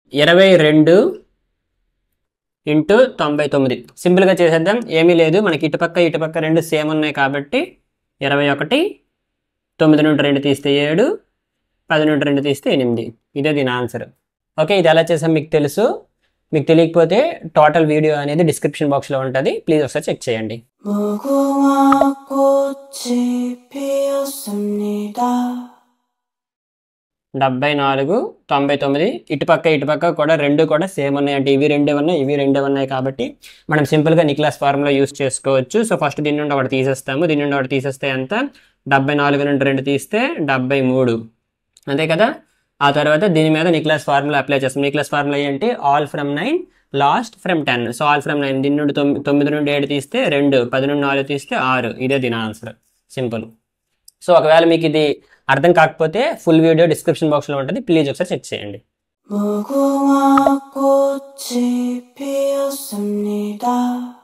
ఇరవై రెండు ఇంటూ తొంభై తొమ్మిది సింపుల్గా చేసేద్దాం ఏమీ లేదు మనకి ఇటుపక్క ఇటుపక్క రెండు సేమ్ ఉన్నాయి కాబట్టి ఇరవై ఒకటి తొమ్మిది నుండి రెండు తీస్తే ఏడు పది నుండి రెండు తీస్తే ఎనిమిది ఇదే దీని ఆన్సర్ ఓకే ఇది ఎలా చేసాం మీకు తెలుసు మీకు తెలియకపోతే టోటల్ వీడియో అనేది డిస్క్రిప్షన్ బాక్స్లో ఉంటుంది ప్లీజ్ ఒకసారి చెక్ చేయండి 무궁화 꽃이 피었습니다. డెబ్బై నాలుగు తొంభై తొమ్మిది ఇటుపక్క ఇటుపక్క కూడా రెండు కూడా సేమ్ ఉన్నాయి అంటే ఇవి రెండే ఉన్నాయి ఇవి రెండే ఉన్నాయి కాబట్టి మనం సింపుల్గా నిక్లాస్ ఫార్ములా యూస్ చేసుకోవచ్చు సో ఫస్ట్ దీని నుండి ఒకటి తీసేస్తాము దీని నుండి ఒకటి తీసేస్తే ఎంత డెబ్బై నాలుగు నుండి రెండు తీస్తే డెబ్బై మూడు అంతే కదా ఆ తర్వాత దీని మీద నిక్లాస్ ఫార్ములా అప్లై చేస్తాం నిక్లాస్ ఫార్ములా ఏంటి all from nine last from ten so all from nine దీని నుండి తొమ్మిది తొమ్మిది నుండి ఏడు తీస్తే రెండు పది నుండి నాలుగు తీస్తే ఆరు ఇదే దీని ఆన్సర్ సింపుల్ సో ఒకవేళ మీకు ఇది అర్థం కాకపోతే ఫుల్ వీడియో డిస్క్రిప్షన్ బాక్స్లో ఉంటుంది ప్లీజ్ ఒకసారి చెక్ చేయండి 무궁화 꽃이 피었습니다.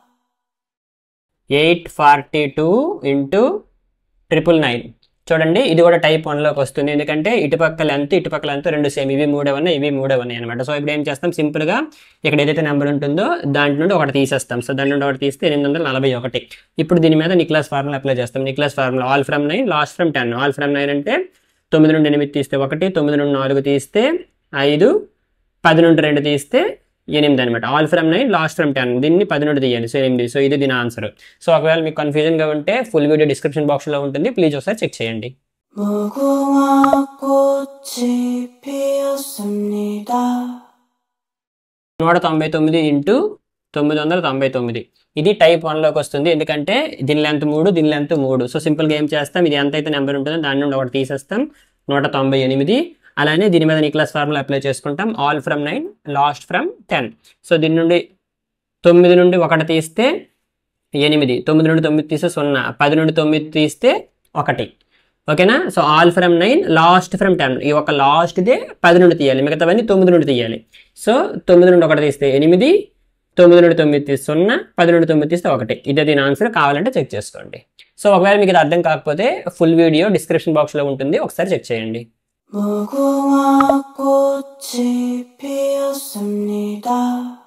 Eight forty two into triple nine చూడండి ఇది కూడా టైప్ వన్లోకి వస్తుంది ఎందుకంటే ఇటుపక్క లెంత్ ఇటుపక్క లెంత్ రెండు సేమ్ ఇవి మూడే ఉన్నాయి ఇవి మూడే ఉన్నాయి అనమాట సో ఇప్పుడు ఏం చేస్తాం సింపుల్గా ఇక్కడ ఏదైతే నెంబర్ ఉంటుందో దాంట్ నుండి ఒకటి తీసేస్తాం సో దాని నుండి ఒకటి తీస్తే ఎనిమిది వందల నలభై ఒకటి ఇప్పుడు దీని మీద నిక్లాస్ ఫార్ములా అప్లై చేస్తాం నిక్లాస్ formula all from nine last from ten all from nine అంటే తొమ్మిది నుండి ఎనిమిది తీస్తే ఒకటి తొమ్మిది నుండి నాలుగు తీస్తే ఐదు పది నుండి రెండు తీస్తే ఎనిమిది అనమాట all from nine last from ten దీన్ని పది నుండి తీయాలి సో ఎనిమిది సో ఇది దీని ఆన్సర్ సో ఒకవేళ మీకు కన్ఫ్యూజన్గా ఉంటే ఫుల్ వీడియో డిస్క్రిప్షన్ బాక్స్లో ఉంటుంది ప్లీజ్ ఒకసారి చెక్ చేయండి 무궁화 꽃이 피었습니다. నూట తొంభై తొమ్మిది ఇంటూ తొమ్మిది వందల తొంభై తొమ్మిది ఇది టైప్ వన్లోకి వస్తుంది ఎందుకంటే దీని లెంత్ మూడు దీని లెంత్ మూడు సో సింపుల్గా ఏం చేస్తాం ఇది ఎంత అయితే నెంబర్ ఉంటుందో దాని నుండి ఒకటి తీసేస్తాం నూట తొంభై ఎనిమిది అలానే దీని మీద నిక్లాస్ ఫార్ములా అప్లై చేసుకుంటాం all from nine last from ten so దీని నుండి తొమ్మిది నుండి ఒకటి తీస్తే ఎనిమిది తొమ్మిది నుండి తొమ్మిది తీస్తే సున్నా పది నుండి తొమ్మిది తీస్తే ఒకటి ఓకేనా so all from nine last from ten ఈ ఒక లాస్ట్దే పది నుండి తీయాలి మిగతావన్నీ తొమ్మిది నుండి తీయాలి సో తొమ్మిది నుండి ఒకటి తీస్తే ఎనిమిది తొమ్మిది నుండి తొమ్మిది తీస్తే సున్నా పది నుండి తొమ్మిది తీస్తే ఒకటి ఇదే దీని ఆన్సర్ కావాలంటే చెక్ చేసుకోండి సో ఒకవేళ మీకు ఇది అర్థం కాకపోతే ఫుల్ వీడియో డిస్క్రిప్షన్ బాక్స్లో ఉంటుంది ఒకసారి చెక్ చేయండి 무궁화 꽃이 피었습니다.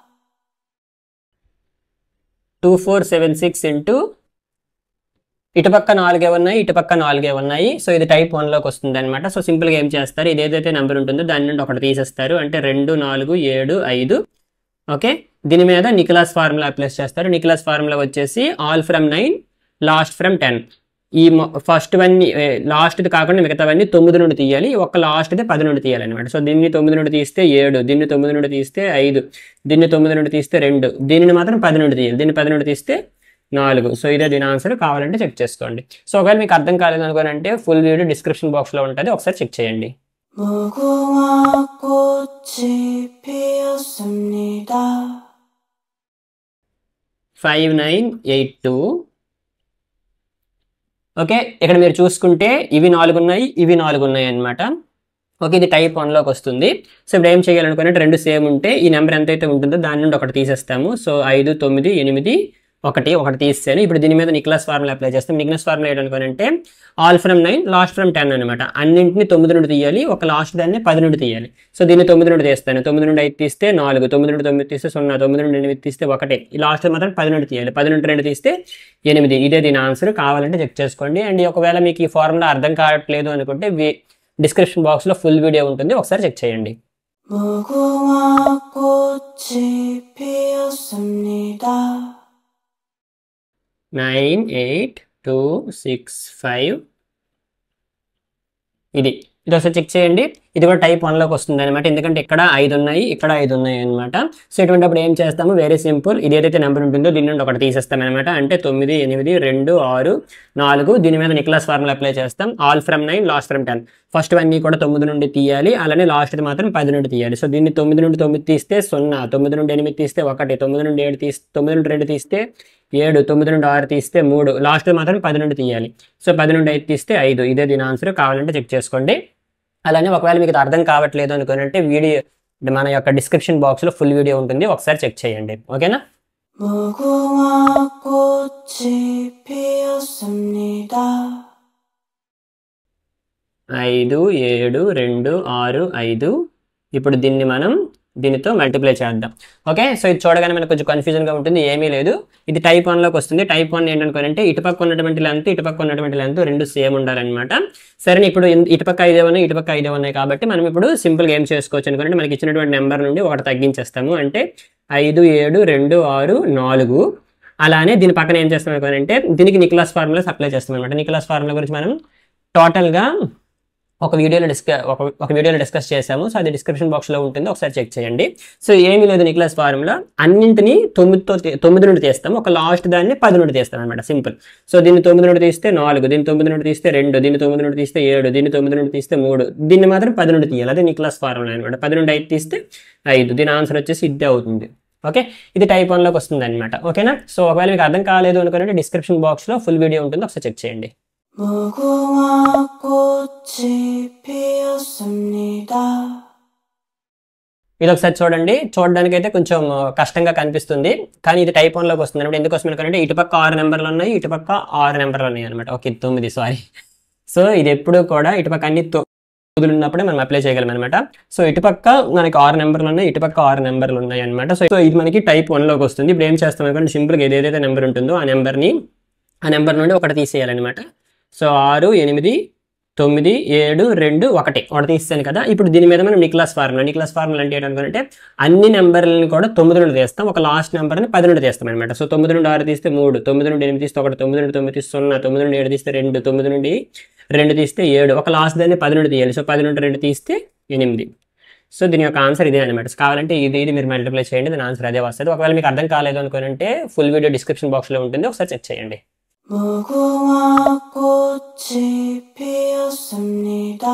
Two four seven six into ఇటుపక్క నాలుగే ఉన్నాయి ఇటుపక్క నాలుగే ఉన్నాయి సో ఇది టైప్ వన్లోకి వస్తుంది అనమాట సో సింపుల్గా ఏం చేస్తారు ఇది ఏదైతే నెంబర్ ఉంటుందో దాని నుండి ఒకటి తీసేస్తారు అంటే రెండు నాలుగు ఏడు ఐదు ఓకే దీని మీద నికలాస్ ఫార్ములా అప్లై చేస్తారు నికలాస్ ఫార్ములా వచ్చేసి all from nine last from ten ఈ ఫస్ట్ వన్నీ లాస్ట్ది కాకుండా మిగతావన్నీ తొమ్మిది నుండి తీయాలి ఒక లాస్ట్ది పది నుండి తీయాలి అనమాట సో దీన్ని తొమ్మిది నుండి తీస్తే ఏడు దీన్ని తొమ్మిది నుండి తీస్తే ఐదు దీన్ని తొమ్మిది నుండి తీస్తే రెండు దీనిని మాత్రం పది నుండి తీయాలి దీన్ని పది నుండి తీస్తే నాలుగు సో ఇదే దీని ఆన్సర్ కావాలంటే చెక్ చేసుకోండి సో ఒకవేళ మీకు అర్థం కాలేదు అనుకోనంటే ఫుల్ వీడియో డిస్క్రిప్షన్ బాక్స్లో ఉంటుంది ఒకసారి చెక్ చేయండి 무궁화 꽃이 피었습니다. Five nine eight two okay ఇక్కడ మీరు చూసుకుంటే ఇవి నాలుగు ఉన్నాయి ఇవి నాలుగు ఉన్నాయి అన్నమాట ఓకే ఇది టైప్ వన్లోకి వస్తుంది సో ఇప్పుడు ఏం చేయాలనుకున్నట్టు రెండు సేమ్ ఉంటే ఈ నెంబర్ ఎంతైతే ఉంటుందో దాని నుండి ఒకటి తీసేస్తాము సో ఐదు తొమ్మిది ఎనిమిది ఒకటి ఒకటి తీసాను ఇప్పుడు దీని మీద నిక్లాస్ ఫార్ములా అప్లై చేస్తాం నిక్లాస్ ఫార్ములా ఏంటనుకోనంటే all from nine last from ten అనమాట అన్నింటిని తొమ్మిది నుండి తీయాలి ఒక లాస్ట్ దాన్ని పది నుండి తీయాలి సో దీన్ని తొమ్మిది నుండి తీస్తాను తొమ్మిది నుండి ఐదు తీస్తే నాలుగు తొమ్మిది నుండి తొమ్మిది తీస్తే సున్నా తొమ్మిది నుండి ఎనిమిది తీస్తే ఒకటి ఈ లాస్ట్ మాత్రం పది నుండి తీయాలి పది నుండి రెండు తీస్తే ఎనిమిది ఇదే దీని ఆన్సర్ కావాలంటే చెక్ చేసుకోండి అండ్ ఒకవేళ మీకు ఈ ఫార్ములా అర్థం కావట్లేదు అనుకుంటే డిస్క్రిప్షన్ బాక్స్లో ఫుల్ వీడియో ఉంటుంది ఒకసారి చెక్ చేయండి 무궁화 꽃이 피었습니다. Nine eight two six five ఇది ఇది ఒకసారి చెక్ చేయండి ఇది కూడా టైప్ వన్లోకి వస్తుంది అనమాట ఎందుకంటే ఇక్కడ ఐదు ఉన్నాయి ఇక్కడ ఐదు ఉన్నాయి అనమాట సో ఇటువంటిప్పుడు ఏం చేస్తాము వెరీ సింపుల్ ఇది ఏదైతే నెంబర్ ఉంటుందో దీని నుండి ఒకటి తీసేస్తాం అనమాట అంటే తొమ్మిది ఎనిమిది రెండు ఆరు నాలుగు దీని మీద నిక్లాస్ ఫార్ములా అప్లై చేస్తాం all from nine last from ten first అన్నీ కూడా తొమ్మిది నుండి తీయాలి అలానే లాస్ట్ది మాత్రం పది నుండి తీయాలి సో దీన్ని తొమ్మిది నుండి తొమ్మిది తీస్తే సున్నా తొమ్మిది నుండి ఎనిమిది తీస్తే ఒకటి తొమ్మిది నుండి ఏడు తీస్తే తొమ్మిది నుండి రెండు తీస్తే ఏడు తొమ్మిది నుండి ఆరు తీస్తే మూడు లాస్ట్ మాత్రం పది నుండి తీయాలి సో పది నుండి ఐదు తీస్తే ఐదు ఇదే దీని ఆన్సర్ కావాలంటే చెక్ చేసుకోండి అలానే ఒకవేళ మీకు ఇది అర్థం కావట్లేదు అనుకునంటే వీడియో మన యొక్క డిస్క్రిప్షన్ బాక్స్లో ఫుల్ వీడియో ఉంటుంది ఒకసారి చెక్ చేయండి ఓకేనా 무궁화 꽃이 피었습니다. ఐదు ఏడు రెండు ఆరు ఐదు ఇప్పుడు దీన్ని మనం దీనితో మల్టిప్లై చేద్దాం ఓకే సో ఇది చూడగానే మనకు కొంచెం కన్ఫ్యూజన్గా ఉంటుంది ఏమీ లేదు ఇది టైప్ వన్లోకి వస్తుంది టైప్ వన్ ఏంటనుకోనంటే ఇటుపక్క ఉన్నటువంటి లెంత్ ఇటుపక్క ఉన్నటువంటి లెంత్ రెండు సేమ్ ఉండాలన్నమాట సరే ఇప్పుడు ఇన్- ఇటుపక్క ఐదే ఉన్నాయి ఇటుపక్క ఐదే ఉన్నాయి కాబట్టి మనం ఇప్పుడు సింపుల్గా ఏం చేసుకోవచ్చు అనుకోండి మనకి ఇచ్చినటువంటి నెంబర్ నుండి ఒకటి తగ్గించేస్తాము అంటే ఐదు ఏడు రెండు ఆరు నాలుగు అలానే దీని పక్కన ఏం చేస్తాం అనుకోనంటే దీనికి నిక్లాస్ ఫార్ములా అప్లై చేస్తాం అనమాట నిక్లాస్ ఫార్ములా గురించి మనం టోటల్గా ఒక వీడియోలో డిస్క ఒక ఒక వీడియోలో డిస్కస్ చేసాము సో అది డిస్క్రిప్షన్ బాక్స్లో ఉంటుంది ఒకసారి చెక్ చేయండి సో ఏమీ లేదు నిక్లాస్ ఫార్ములా అన్నింటినీ తొమ్మిదితో తీ- తొమ్మిది నుండి తీస్తాం ఒక లాస్ట్ దాన్ని పది నుండి తీస్తాం అనమాట సింపుల్ సో దీన్ని తొమ్మిది నుండి తీస్తే నాలుగు దీన్ని తొమ్మిది నుండి తీస్తే రెండు దీన్ని తొమ్మిది నుండి తీస్తే ఏడు దీన్ని తొమ్మిది నుండి తీస్తే మూడు దీన్ని మాత్రం పది నుండి తీయాలి అదే నిక్లాస్ ఫార్ములా అనమాట పది నుండి ఐదు తీస్తే ఐదు దీని ఆన్సర్ వచ్చేసి ఇదే అవుతుంది ఓకే ఇది టైప్ వన్లోకి వస్తుంది అనమాట ఓకేనా సో ఒకవేళ మీకు అర్థం కాలేదు అనుకుంటే డిస్క్రిప్షన్ బాక్స్లో ఫుల్ వీడియో ఉంటుంది ఒకసారి చెక్ చేయండి 무궁화 꽃이 피었습니다. ఇది ఒకసారి చూడండి చూడడానికి అయితే కొంచెం ఆ, కష్టంగా కనిపిస్తుంది కానీ ఇది టైప్ వన్లోకి వస్తుంది అనమాట ఎందుకోసం ఎందుకంటే ఇటుపక్క ఆరు నెంబర్లు ఉన్నాయి ఇటుపక్క ఆరు నెంబర్లు ఉన్నాయి అనమాట ఓకే తొమ్మిది సారీ సో ఇది ఎప్పుడు కూడా ఇటుపక్క అన్ని తొమ్మిది ఉన్నప్పుడే మనం అప్లై చేయగలం అనమాట సో ఇటుపక్క మనకి ఆరు నెంబర్లు ఉన్నాయి ఇటుపక్క ఆరు నెంబర్లు ఉన్నాయి అనమాట సో ఇది మనకి టైప్ వన్లోకి వస్తుంది ఇప్పుడు ఏం చేస్తాం అనుకోండి సింపుల్గా ఏదైతే నెంబర్ ఉంటుందో ఆ నెంబర్ని ఆ నెంబర్ నుండి ఒకటి తీసేయాలన్నమాట సో ఆరు ఎనిమిది తొమ్మిది ఏడు రెండు ఒకటి ఒకటి తీస్తాను కదా ఇప్పుడు దీని మీద మనం నిక్లాస్ ఫార్ములా నిక్లాస్ ఫార్ములా అంటే ఏంటనుకుంటే అన్ని నెంబర్లను కూడా తొమ్మిది నుండి తీస్తాం ఒక లాస్ట్ నెంబర్ని పది నుండి తీస్తాం అనమాట సో తొమ్మిది నుండి ఆరు తీస్తే మూడు తొమ్మిది నుండి ఎనిమిది తీస్తే ఒకటి తొమ్మిది నుండి తొమ్మిది తీస్తే సున్నా తొమ్మిది నుండి ఏడు తీస్తే రెండు తొమ్మిది నుండి రెండు తీస్తే ఏడు ఒక లాస్ట్ దాన్ని పది నుండి తీయాలి సో పది నుండి రెండు తీస్తే ఎనిమిది సో దీని యొక్క ఆన్సర్ ఇదే అనమాట సో కావాలంటే ఇది ఇది మీరు మల్టిప్లై చేయండి దాని ఆన్సర్ అదే వస్తుంది ఒకవేళ మీకు అర్థం కాలేదు అనుకోనంటే ఫుల్ వీడియో డిస్క్రిప్షన్ బాక్స్లో ఉంటుంది ఒకసారి చెక్ చేయండి 무궁화 꽃이 피었습니다.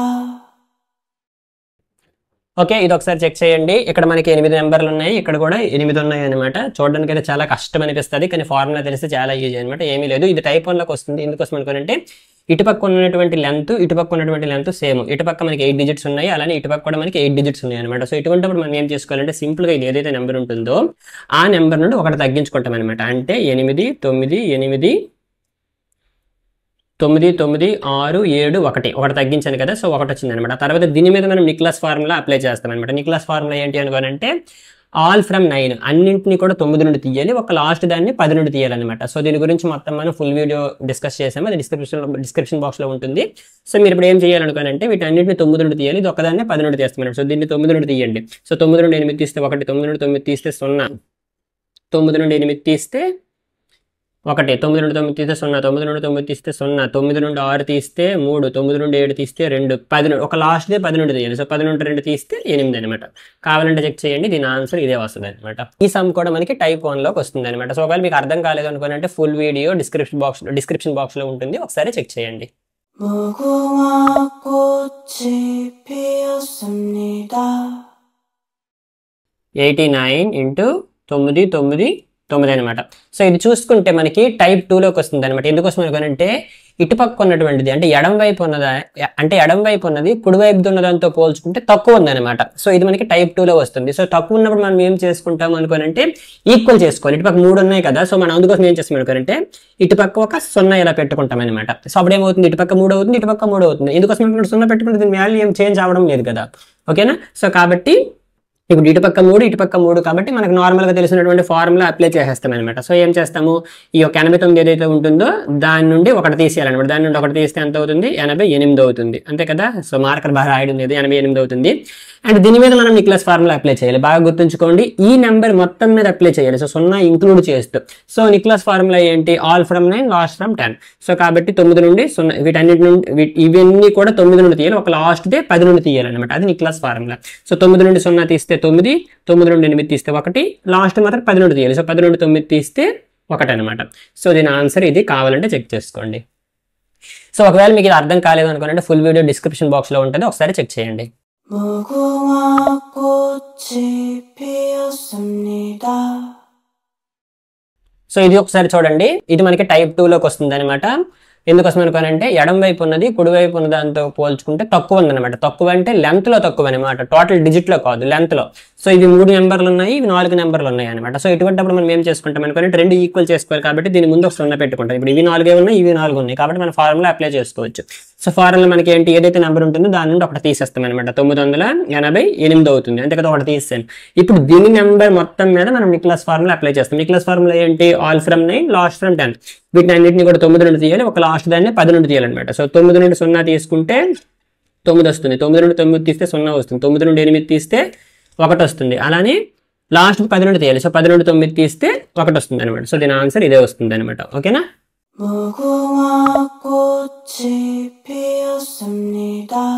ఓకే ఇది ఒకసారి చెక్ చేయండి ఇక్కడ మనకి ఎనిమిది నెంబర్లు ఉన్నాయి ఇక్కడ కూడా ఎనిమిది ఉన్నాయి అనమాట చూడడానికి అయితే చాలా కష్టం అనిపిస్తుంది కానీ ఫార్ములా తెలిస్తే చాలా ఈజీ అనమాట ఏమీ లేదు ఇది టైప్ వన్లోకి వస్తుంది ఎందుకోసం అనుకోనంటే ఇటుపక్క ఉన్నటువంటి లెంత్ ఇటుపక్క ఉన్నటువంటి లెంత్ సేమ్ ఇటుపక్క మనకి ఎయిట్ డిజిట్స్ ఉన్నాయి అలానే ఇటుపక్క కూడా మనకి ఎయిట్ డిజిట్స్ ఉన్నాయి అనమాట సో ఇటువంటిప్పుడు మనం ఏం చేసుకోవాలంటే సింపుల్గా ఇది ఏదైతే నెంబర్ ఉంటుందో ఆ నెంబర్ నుండి ఒకటి తగ్గించుకుంటాం అనమాట అంటే ఎనిమిది తొమ్మిది ఎనిమిది తొమ్మిది తొమ్మిది ఆరు ఏడు ఒకటి ఒకటి తగ్గించాను కదా సో ఒకటి వచ్చింది అనమాట తర్వాత దీని మీద మనం నిక్లాస్ ఫార్ములా అప్లై చేస్తాం అనమాట నిక్లాస్ ఫార్ములా ఏంటి అనుకోనంటే ఆల్ ఫ్రమ్ నైన్ అన్నింటినీ కూడా తొమ్మిది నుండి తీయాలి ఒక లాస్ట్ దాన్ని పది నుండి తీయాలన్నమాట సో దీని గురించి మొత్తం మనం ఫుల్ వీడియో డిస్కస్ చేసాము అది డిస్క్రిప్షన్ డిస్క్రిప్షన్ బాక్స్లో ఉంటుంది సో మీరు ఇప్పుడు ఏం చేయాలనుకోనంటే వీటన్నింటిని తొమ్మిది నుండి తీయాలి ఇది ఒకదాన్ని పది నుండి తీస్తాం సో దీన్ని తొమ్మిది నుండి తీయండి సో తొమ్మిది నుండి ఎనిమిది తీస్తే ఒకటి తొమ్మిది నుండి తొమ్మిది తీస్తే సున్నా తొమ్మిది నుండి ఎనిమిది తీస్తే ఒకటి తొమ్మిది నుండి తొమ్మిది తీస్తే సున్నా తొమ్మిది నుండి తొమ్మిది తీస్తే సున్నా తొమ్మిది నుండి ఆరు తీస్తే మూడు తొమ్మిది నుండి ఏడు తీస్తే రెండు పది నుండి ఒక లాస్ట్ డే పది నుండి తీయాలి సో పది నుండి రెండు తీస్తే ఎనిమిది అనమాట కావాలంటే చెక్ చేయండి దీని ఆన్సర్ ఇదే వస్తుంది అనమాట ఈ సమ్ కూడా మనకి టైప్ వన్లోకి వస్తుంది అనమాట సో ఒకవేళ మీకు అర్థం కాలేదు అనుకోనంటే full video description box description బాక్స్లో ఉంటుంది ఒకసారి చెక్ చేయండి 무궁화 꽃이 피었습니다. ఎయిటీ నైన్ ఇంటూ తొమ్మిది తొమ్మిది తొమ్మిది అనమాట సో ఇది చూసుకుంటే మనకి టైప్ టూలోకి వస్తుంది అనమాట ఎందుకోసం అనుకోనంటే ఇటుపక్క ఉన్నటువంటిది అంటే ఎడం వైపు ఉన్నదా అంటే ఎడం వైపు ఉన్నది కుడి వైపు ఉన్నదాంతో పోల్చుకుంటే తక్కువ ఉందన్నమాట సో ఇది మనకి టైప్ టూలో వస్తుంది సో తక్కువ ఉన్నప్పుడు మనం ఏం చేసుకుంటాం అనుకోనంటే ఈక్వల్ చేసుకోవాలి ఇటుపక్క మూడు ఉన్నాయి కదా సో మనం అందుకోసం ఏం చేస్తాం అనుకోనంటే ఇటుపక్క ఒక సున్నా ఇలా పెట్టుకుంటాం అనమాట సో అప్పుడు ఏమవుతుంది ఇటుపక్క మూడు అవుతుంది ఇటుపక్క మూడు అవుతుంది ఎందుకోసం అనుకుంటే సున్నా పెట్టుకుంటే దీని వాల్యూ ఏం చేంజ్ అవ్వడం లేదు కదా ఓకేనా సో కాబట్టి ఇప్పుడు ఇటుపక్క మూడు ఇటుపక్క మూడు కాబట్టి మనకు నార్మల్గా తెలిసినటువంటి ఫార్ములా అప్లై చేసేస్తాం అనమాట సో ఏం చేస్తాము ఈ యొక్క ఎనభై తొమ్మిది ఏదైతే ఉంటుందో దాని నుండి ఒకటి తీసేయాలన్నమాట దాని నుండి ఒకటి తీస్తే ఎంత అవుతుంది ఎనభై ఎనిమిది అవుతుంది అంతే కదా సో మార్కర్ బాగా రాయడం లేదు ఎనభై ఎనిమిది అవుతుంది అండ్ దీని మీద మనం నిక్లస్ ఫార్ములా అప్లై చేయాలి బాగా గుర్తుంచుకోండి ఈ నెంబర్ మొత్తం మీద అప్లై చేయాలి సో సున్నా ఇంక్లూడ్ చేస్తూ సో నిక్లస్ ఫార్ములా ఏంటి all from nine last from ten so కాబట్టి తొమ్మిది నుండి సున్నా వీటన్నిటి నుండి వీ- ఇవన్నీ కూడా తొమ్మిది నుండి తీయాలి ఒక లాస్ట్ డే పది నుండి తీయాలన్నమాట అది నిక్లస్ ఫార్ములా సో తొమ్మిది నుండి సున్నా తీస్తే తొమ్మిది తొమ్మిది నుండి ఎనిమిది తీస్తే ఒకటి లాస్ట్ మాత్రం పది నుండి తీయాలి సో పది నుండి తొమ్మిది తీస్తే ఒకటి అనమాట సో దీని ఆన్సర్ ఇది కావాలంటే చెక్ చేసుకోండి సో ఒకవేళ మీకు ఇది అర్థం కాలేదు అనుకోనంటే ఫుల్ వీడియో డిస్క్రిప్షన్ బాక్స్లో ఉంటుంది ఒకసారి చెక్ చేయండి 무궁화 꽃이 피었습니다. సో ఇది ఒకసారి చూడండి ఇది మనకి టైప్ టూలోకి వస్తుంది అనమాట ఎందుకోసం అనుకోనంటే ఎడం వైపు ఉన్నది కుడి వైపు ఉన్న దాంతో పోల్చుకుంటే తక్కువ ఉందన్నమాట తక్కువ అంటే లెంత్ లో తక్కువ అనమాట టోటల్ డిజిట్ లో కాదు లెంత్ లో సో ఇవి మూడు నెంబర్లు ఉన్నాయి ఇవి నాలుగు నెంబర్లు ఉన్నాయి అనమాట సో ఇటువంటిప్పుడు మనం ఏం చేసుకుంటాం అనుకోండి రెండు ఈక్వల్ చేసుకోవాలి కాబట్టి దీని ముందు ఒక సున్నా పెట్టుకుంటాం ఇప్పుడు ఇవి నాలుగే ఉన్నాయి ఇవి నాలుగు ఉన్నాయి కాబట్టి మన ఫార్ములా అప్లై చేసుకోవచ్చు సో ఫార్ములా మనకి ఏంటి ఏదైతే నెంబర్ ఉంటుందో దాని నుండి ఒకటి తీసేస్తాం అనమాట తొమ్మిది వందల ఎనభై ఎనిమిది అవుతుంది అంతే కదా ఒకటి తీసేసాను ఇప్పుడు దీని నెంబర్ మొత్తం మీద మనం నిక్లాస్ ఫార్ములా అప్లై చేస్తాం నిక్లాస్ ఫార్ములా ఏంటి all from nine last from ten వీటిని అన్నింటిని కూడా తొమ్మిది నుండి తీయాలి ఒక లాస్ట్ దాన్ని పది నుండి తీయాలన్నమాట సో తొమ్మిది నుండి సున్నా తీసుకుంటే తొమ్మిది వస్తుంది తొమ్మిది నుండి తొమ్మిది తీస్తే సున్నా వస్తుంది తొమ్మిది నుండి ఎనిమిది తీస్తే ఒకటి వస్తుంది అలానే లాస్ట్ పది నుండి తీయాలి సో పది నుండి తొమ్మిది తీస్తే ఒకటి వస్తుంది అనమాట సో దీని ఆన్సర్ ఇదే వస్తుంది అనమాట ఓకేనా 무궁화 꽃이 피었습니다.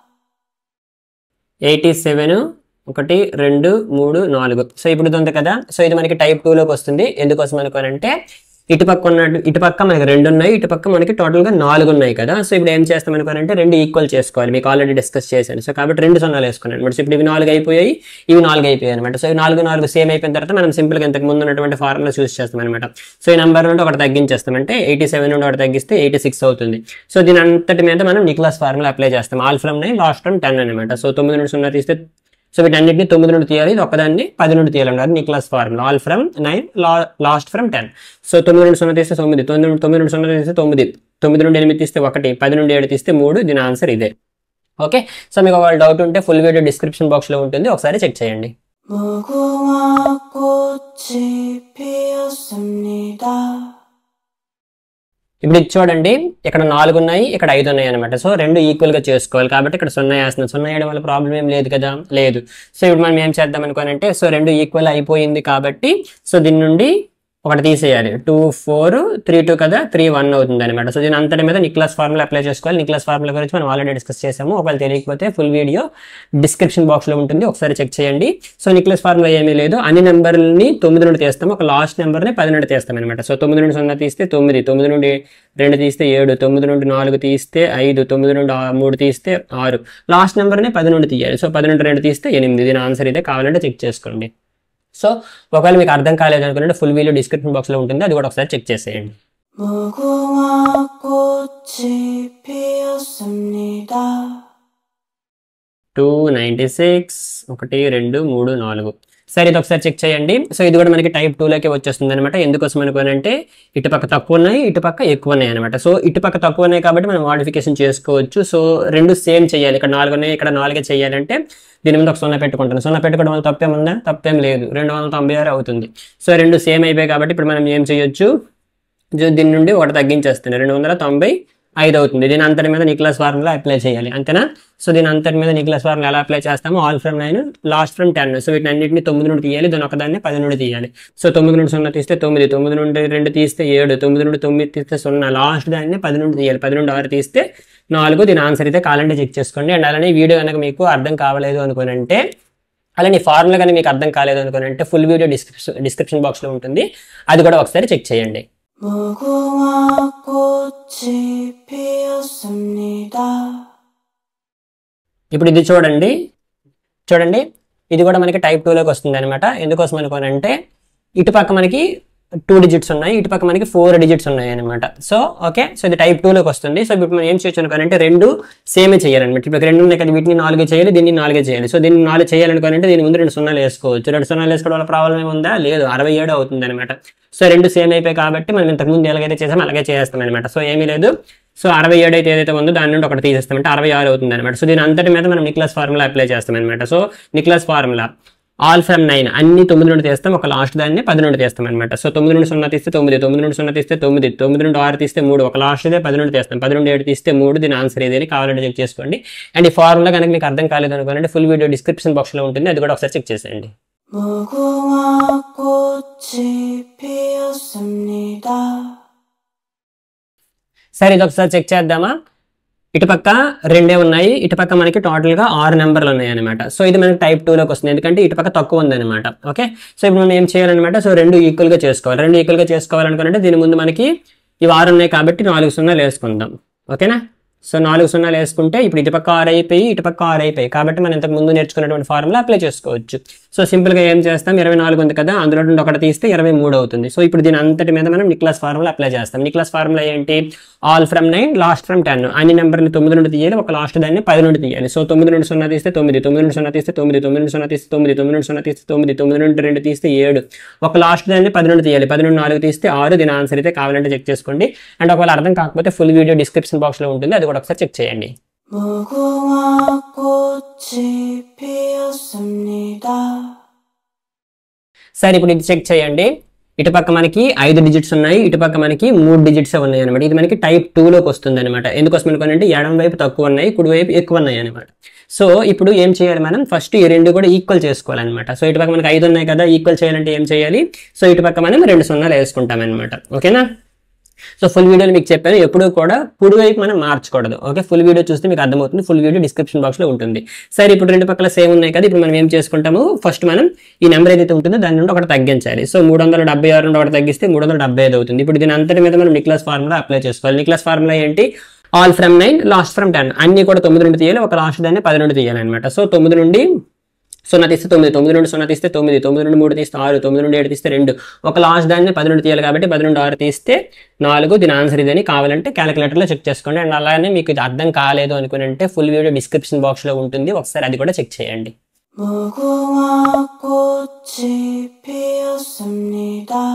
ఎయిటీ సెవెన్ ఒకటి రెండు మూడు నాలుగు సో ఇప్పుడు ఇది ఉంది కదా సో ఇది మనకి టైప్ టూలోకి వస్తుంది ఎందుకోసం అనుకోనంటే ఇటుపక్క ఉన్నట్టు ఇటుపక్క మనకి రెండు ఉన్నాయి ఇటుపక్క మనకి టోటల్గా నాలుగు ఉన్నాయి కదా సో ఇప్పుడు ఏం చేస్తాం అనుకోనంటే రెండు ఈక్వల్ చేసుకోవాలి మీకు ఆల్రెడీ డిస్కస్ చేశాను సో కాబట్టి రెండు సున్నాలు వేసుకున్నాను అనమాట సో ఇప్పుడు ఇవి నాలుగు అయిపోయాయి ఇవి నాలుగు అయిపోయాయి అనమాట సో ఇవి నాలుగు నాలుగు సేమ్ అయిపోయిన తర్వాత మనం సింపుల్గా ఇంతకు ముందు ఉన్నటువంటి ఫార్ములా చూస్ చేస్తాం అనమాట సో ఈ నెంబర్ నుండి ఒకటి తగ్గించేస్తాం అంటే ఎయిటీ సెవెన్ నుండి ఒకటి తగ్గిస్తే ఎయిటీ సిక్స్ అవుతుంది సో దీని అంతటి మీద మనం నిక్లాస్ ఫార్ములా అప్లై చేస్తాం all from nine last from ten అనమాట సో తొమ్మిది నుండి సున్నా తీస్తే సో వీటన్నిటిని తొమ్మిది నుండి తీయాలి ఇది ఒకదాన్ని పది నుండి తీయాలన్నారు నిక్లాస్ formula all from nine last from ten so తొమ్మిది నుండి సున్నా తీస్తే తొమ్మిది తొమ్మిది నుండి తొమ్మిది నుండి సున్నా తీస్తే తొమ్మిది తొమ్మిది నుండి ఎనిమిది తీస్తే ఒకటి పది నుండి ఏడు తీస్తే మూడు దీని ఆన్సర్ ఇదే ఓకే సో మీకు ఒకవేళ డౌట్ ఉంటే ఫుల్ వీడియో డిస్క్రిప్షన్ బాక్స్లో ఉంటుంది ఒకసారి చెక్ చేయండి 무궁화 꽃이 피었습니다. ఇప్పుడు ఇది చూడండి ఇక్కడ నాలుగు ఉన్నాయి ఇక్కడ ఐదు ఉన్నాయి అనమాట సో రెండు ఈక్వల్ గా చేసుకోవాలి కాబట్టి ఇక్కడ సున్నా వేస్తున్నాం సున్నా వేయడం వల్ల ప్రాబ్లం ఏం లేదు కదా లేదు సో ఇప్పుడు మనం ఏం చేద్దాం అనుకోనంటే సో రెండు ఈక్వల్ అయిపోయింది కాబట్టి సో దీని నుండి ఒకటి తీసేయాలి టూ ఫోర్ త్రీ టూ కదా త్రీ వన్ అవుతుంది అనమాట సో దీని అంతటి మీద నిక్లాస్ ఫార్ములా అప్లై చేసుకోవాలి నిక్లాస్ ఫార్ములా గురించి మనం ఆల్రెడీ డిస్కస్ చేసాము ఒకవేళ తెలియకపోతే ఫుల్ వీడియో డిస్క్రిప్షన్ బాక్స్ లో ఉంటుంది ఒకసారి చెక్ చేయండి సో నిక్లెస్ ఫార్ములా ఏమీ లేదు అన్ని నెంబర్ని తొమ్మిది నుండి తీస్తాం ఒక లాస్ట్ నెంబర్ని పది నుండి తీస్తాం అనమాట సో తొమ్మిది నుండి సున్నా తీస్తే తొమ్మిది తొమ్మిది నుండి రెండు తీస్తే ఏడు తొమ్మిది నుండి నాలుగు తీస్తే ఐదు తొమ్మిది నుండి ఆ- మూడు తీస్తే ఆరు లాస్ట్ నెంబర్ని పది నుండి తీయాలి సో పది నుండి రెండు తీస్తే ఎనిమిది దీని ఆన్సర్ ఇదే కావాలంటే చెక్ చేసుకోండి సో ఒకవేళ మీకు అర్థం కాలేదు అనుకుంటే ఫుల్ వీడియో డిస్క్రిప్షన్ బాక్స్లో ఉంటుంది అది కూడా ఒకసారి చెక్ చేసేయండి 무궁화 꽃이 피었습니다. టూ నైంటీ సిక్స్ ఒకటి రెండు మూడు నాలుగు సరే ఇది ఒకసారి చెక్ చేయండి సో ఇది కూడా మనకి టైప్ టూలోకి వచ్చేస్తుంది అనమాట ఎందుకోసం అనుకోనంటే ఇటుపక్క తక్కువ ఉన్నాయి ఇటుపక్క ఎక్కువ ఉన్నాయి అనమాట సో ఇటుపక్క తక్కువ ఉన్నాయి కాబట్టి మనం మోడిఫికేషన్ చేసుకోవచ్చు సో రెండు సేమ్ చేయాలి ఇక్కడ నాలుగు ఉన్నాయి ఇక్కడ నాలుగే చేయాలంటే దీని మీద ఒక సున్నా పెట్టుకుంటాను సున్నా పెట్టుకోవడం వల్ల తప్పేముందా తప్పేం లేదు రెండు వందల తొంభై ఆరు అవుతుంది సో రెండు సేమ్ అయిపోయాయి కాబట్టి ఇప్పుడు మనం ఏం చేయొచ్చు జో- దీని నుండి ఒకటి తగ్గించేస్తుంది రెండు వందల తొంభై ఐదు అవుతుంది దీని అంతటి మీద నిక్లాస్ ఫార్ములా అప్లై చేయాలి అంతేనా సో దీని అంతటి మీద నిక్లాస్ ఫార్ములా ఎలా అప్లై చేస్తామో all from nine last from ten so వీటిని అన్నింటిని తొమ్మిది నుండి తీయాలి దాని ఒకదాన్ని పది నుండి తీయాలి సో తొమ్మిది నుండి సున్నా తీస్తే తొమ్మిది తొమ్మిది నుండి రెండు తీస్తే ఏడు తొమ్మిది నుండి తొమ్మిది తీస్తే సున్నా లాస్ట్ దాన్ని పది నుండి తీయాలి పది నుండి ఆరు తీస్తే నాలుగు దీని ఆన్సర్ అయితే కావాలంటే చెక్ చేసుకోండి అండ్ అలానే ఈ వీడియో కనుక మీకు అర్థం కావలేదు అనుకోనంటే అలానే ఫార్ములా కానీ మీకు అర్థం కాలేదు అనుకోనంటే ఫుల్ వీడియో డిస్క్రిప్షన్ డిస్క్రిప్షన్ బాక్స్లో ఉంటుంది అది కూడా ఒకసారి చెక్ చేయండి 무궁화 꽃이 피었습니다. ఇప్పుడు ఇది చూడండి చూడండి ఇది కూడా మనకి టైప్ టూలోకి వస్తుంది అనమాట ఎందుకోసం అనుకోనంటే ఇటుపక్క మనకి టూ డిజిట్స్ ఉన్నాయి ఇటుపక్క మనకి ఫోర్ డిజిట్స్ ఉన్నాయి అనమాట సో ఓకే సో ఇది టైప్ టూలోకి వస్తుంది సో ఇప్పుడు మనం ఏం చేయొచ్చు అనుకోనంటే రెండు సేమే చేయాలన్నమాట ఇప్పుడు రెండు ఉన్నాయి కదా వీటిని నాలుగే చేయాలి దీన్ని నాలుగే చేయాలి సో దీన్ని నాలుగు చేయాలనుకోనంటే దీని ముందు రెండు సున్నాలు వేసుకోవచ్చు రెండు సున్నాలు వేసుకోవడం వల్ల ప్రాబ్లం ఏముందా లేదు అరవై ఏడు అవుతుంది అనమాట సో రెండు సేమ్ అయిపోయి కాబట్టి మనం ఇంతకుముందు ఎలాగైతే చేసామో అలాగే చేస్తాం అనమాట సో ఏమీ లేదు సో అరవై ఏడు అయితే ఏదైతే ఉందో దాని నుండి ఒకటి తీసేస్తామంటే అరవై ఆరు అవుతుంది అనమాట సో దీని అంతటి మీద మనం నిక్లాస్ ఫార్ములా అప్లై చేస్తాం అనమాట సో నిక్లాస్ ఫార్ములా ఆల్ ఫ్రమ్ నైన్ అన్ని తొమ్మిది నుండి తీస్తాం ఒక లాస్ట్ దాన్ని పది నుండి తీస్తాం అనమాట సో తొమ్మిది నుండి సున్నా తీస్తే తొమ్మిది తొమ్మిది నుండి సున్నా తీస్తే తొమ్మిది తొమ్మిది నుండి ఆరు తీస్తే మూడు ఒక లాస్ట్ దే పది నుండి తీస్తాం పది నుండి ఏడు తీస్తే మూడు దీని ఆన్సర్ ఏదని కావాలంటే చెక్ చేసుకోండి అండ్ ఈ ఫార్ములా కనుక మీకు అర్థం కాలేదు అనుకోండి ఫుల్ వీడియో డిస్క్రిప్షన్ బాక్స్లో ఉంటుంది అది కూడా ఒకసారి చెక్ చేసేయండి 무궁화 꽃이 피었습니다. సరే ఇది ఒకసారి చెక్ చేద్దామా ఇటుపక్క రెండే ఉన్నాయి ఇటుపక్క మనకి టోటల్ గా ఆరు నెంబర్లు ఉన్నాయి అనమాట సో ఇది మనకి టైప్ లోకి వస్తుంది ఎందుకంటే ఇటుపక్క తక్కువ ఉంది అనమాట ఓకే సో ఇప్పుడు మనం ఏం చేయాలన్నమాట సో రెండు ఈక్వల్ గా చేసుకోవాలి రెండు ఈక్వల్ గా చేసుకోవాలనుకుంటే దీని ముందు మనకి ఇవి ఆరు ఉన్నాయి కాబట్టి నాలుగు సున్నాలు వేసుకుందాం ఓకేనా సో నాలుగు సున్నాలు వేసుకుంటే ఇప్పుడు ఇటుపక్క ఆరు అయిపోయి ఇటుపక్క ఆరు అయిపోయి కాబట్టి మనం ఇంతకు ముందు నేర్చుకున్నటువంటి ఫార్ములా అప్లై చేసుకోవచ్చు సో సింపుల్గా ఏం చేస్తాం ఇరవై నాలుగు ఉంది కదా అందులో నుండి ఒకటి తీస్తే ఇరవై మూడు అవుతుంది సో ఇప్పుడు దీని అంతటి మీద మనం నిక్లాస్ ఫార్ములా అప్లై చేస్తాం నిక్లాస్ ఫార్ములా ఏంటి all from nine last from ten అన్ని నెంబర్లు తొమ్మిది నుండి తీయాలి ఒక లాస్ట్ దాన్ని పది నుండి తీయాలి సో తొమ్మిది నుండి సున్నా తీస్తే తొమ్మిది తొమ్మిది నుండి సున్నా తీస్తే తొమ్మిది తొమ్మిది నుండి సున్నా తీస్తే తొమ్మిది తొమ్మిది నుండి సున్నా తీస్తే తొమ్మిది తొమ్మిది నుండి రెండు తీస్తే ఏడు ఒక లాస్ట్ దాన్ని పది నుండి తీయాలి పది నుండి నాలుగు తీస్తే ఆరు దీని ఆన్సర్ అయితే కావాలంటే చెక్ చేసుకోండి అండ్ ఒకవేళ అర్థం కాకపోతే ఫుల్ వీడియో డిస్క్రిప్షన్ బాక్స్లో ఉంటుంది అది కూడా ఒకసారి చెక్ చేయండి 무궁화 꽃이 피었습니다. సరే ఇప్పుడు ఇది చెక్ చేయండి ఇటుపక్క మనకి ఐదు డిజిట్స్ ఉన్నాయి ఇటుపక్క మనకి మూడు డిజిట్స్ ఉన్నాయి అనమాట ఇది మనకి టైప్ టూలోకి వస్తుంది అనమాట ఎందుకోసం అనుకోనంటే ఎడం వైపు తక్కువ ఉన్నాయి కుడి వైపు ఎక్కువ ఉన్నాయి అనమాట సో ఇప్పుడు ఏం చేయాలి మనం ఫస్ట్ ఈ రెండు కూడా ఈక్వల్ చేసుకోవాలన్నమాట సో ఇటుపక్క మనకి ఐదు ఉన్నాయి కదా ఈక్వల్ చేయాలంటే ఏం చేయాలి సో ఇటుపక్క మనం రెండు సున్నాలు వేసుకుంటాం అనమాట ఓకేనా సో ఫుల్ వీడియోలో మీకు చెప్పాను ఎప్పుడు కూడా కుడి వైపు మనం మార్చకూడదు ఓకే ఫుల్ వీడియో చూస్తే మీకు అర్థమవుతుంది ఫుల్ వీడియో డిస్క్రిప్షన్ బాక్స్ లో ఉంటుంది సరే ఇప్పుడు రెండు పక్కల సేమ్ ఉన్నాయి కదా ఇప్పుడు మనం ఏం చేసుకుంటాము ఫస్ట్ మనం ఈ నెంబర్ ఏదైతే ఉంటుందో దాని నుండి ఒకటి తగ్గించాలి సో మూడు వందల డెబ్బై ఆరు నుండి ఒకటి తగ్గిస్తే మూడు వందల డెబ్బై ఐదు అవుతుంది ఇప్పుడు దీని అంతటి మీద మనం నిక్లాస్ ఫార్ములా అప్లై చేసుకోవాలి నిక్లాస్ ఫార్ములా ఏంటి all from nine last from ten అన్ని కూడా తొమ్మిది నుండి తీయాలి ఒక లాస్ట్ దాన్ని పది నుండి తీయాలి అనమాట సో తొమ్మిది నుండి సున్నా తీస్తే తొమ్మిది తొమ్మిది నుండి సున్నా తీస్తే తొమ్మిది తొమ్మిది నుండి మూడు తీస్తే ఆరు తొమ్మిది నుండి ఏడు తీస్తే రెండు ఒక లాస్ట్ దాన్ని పది నుండి తీయాలి కాబట్టి పది నుండి ఆరు తీస్తే నాలుగు దీని ఆన్సర్ ఇదని కావాలంటే క్యాలిక్యులేటర్లో చెక్ చేసుకోండి అండ్ అలానే మీకు ఇది అర్థం కాలేదు అనుకుని అంటే ఫుల్ వీడియో డిస్క్రిప్షన్ బాక్స్లో ఉంటుంది ఒకసారి అది కూడా చెక్ చేయండి 무궁화 꽃이 피었습니다.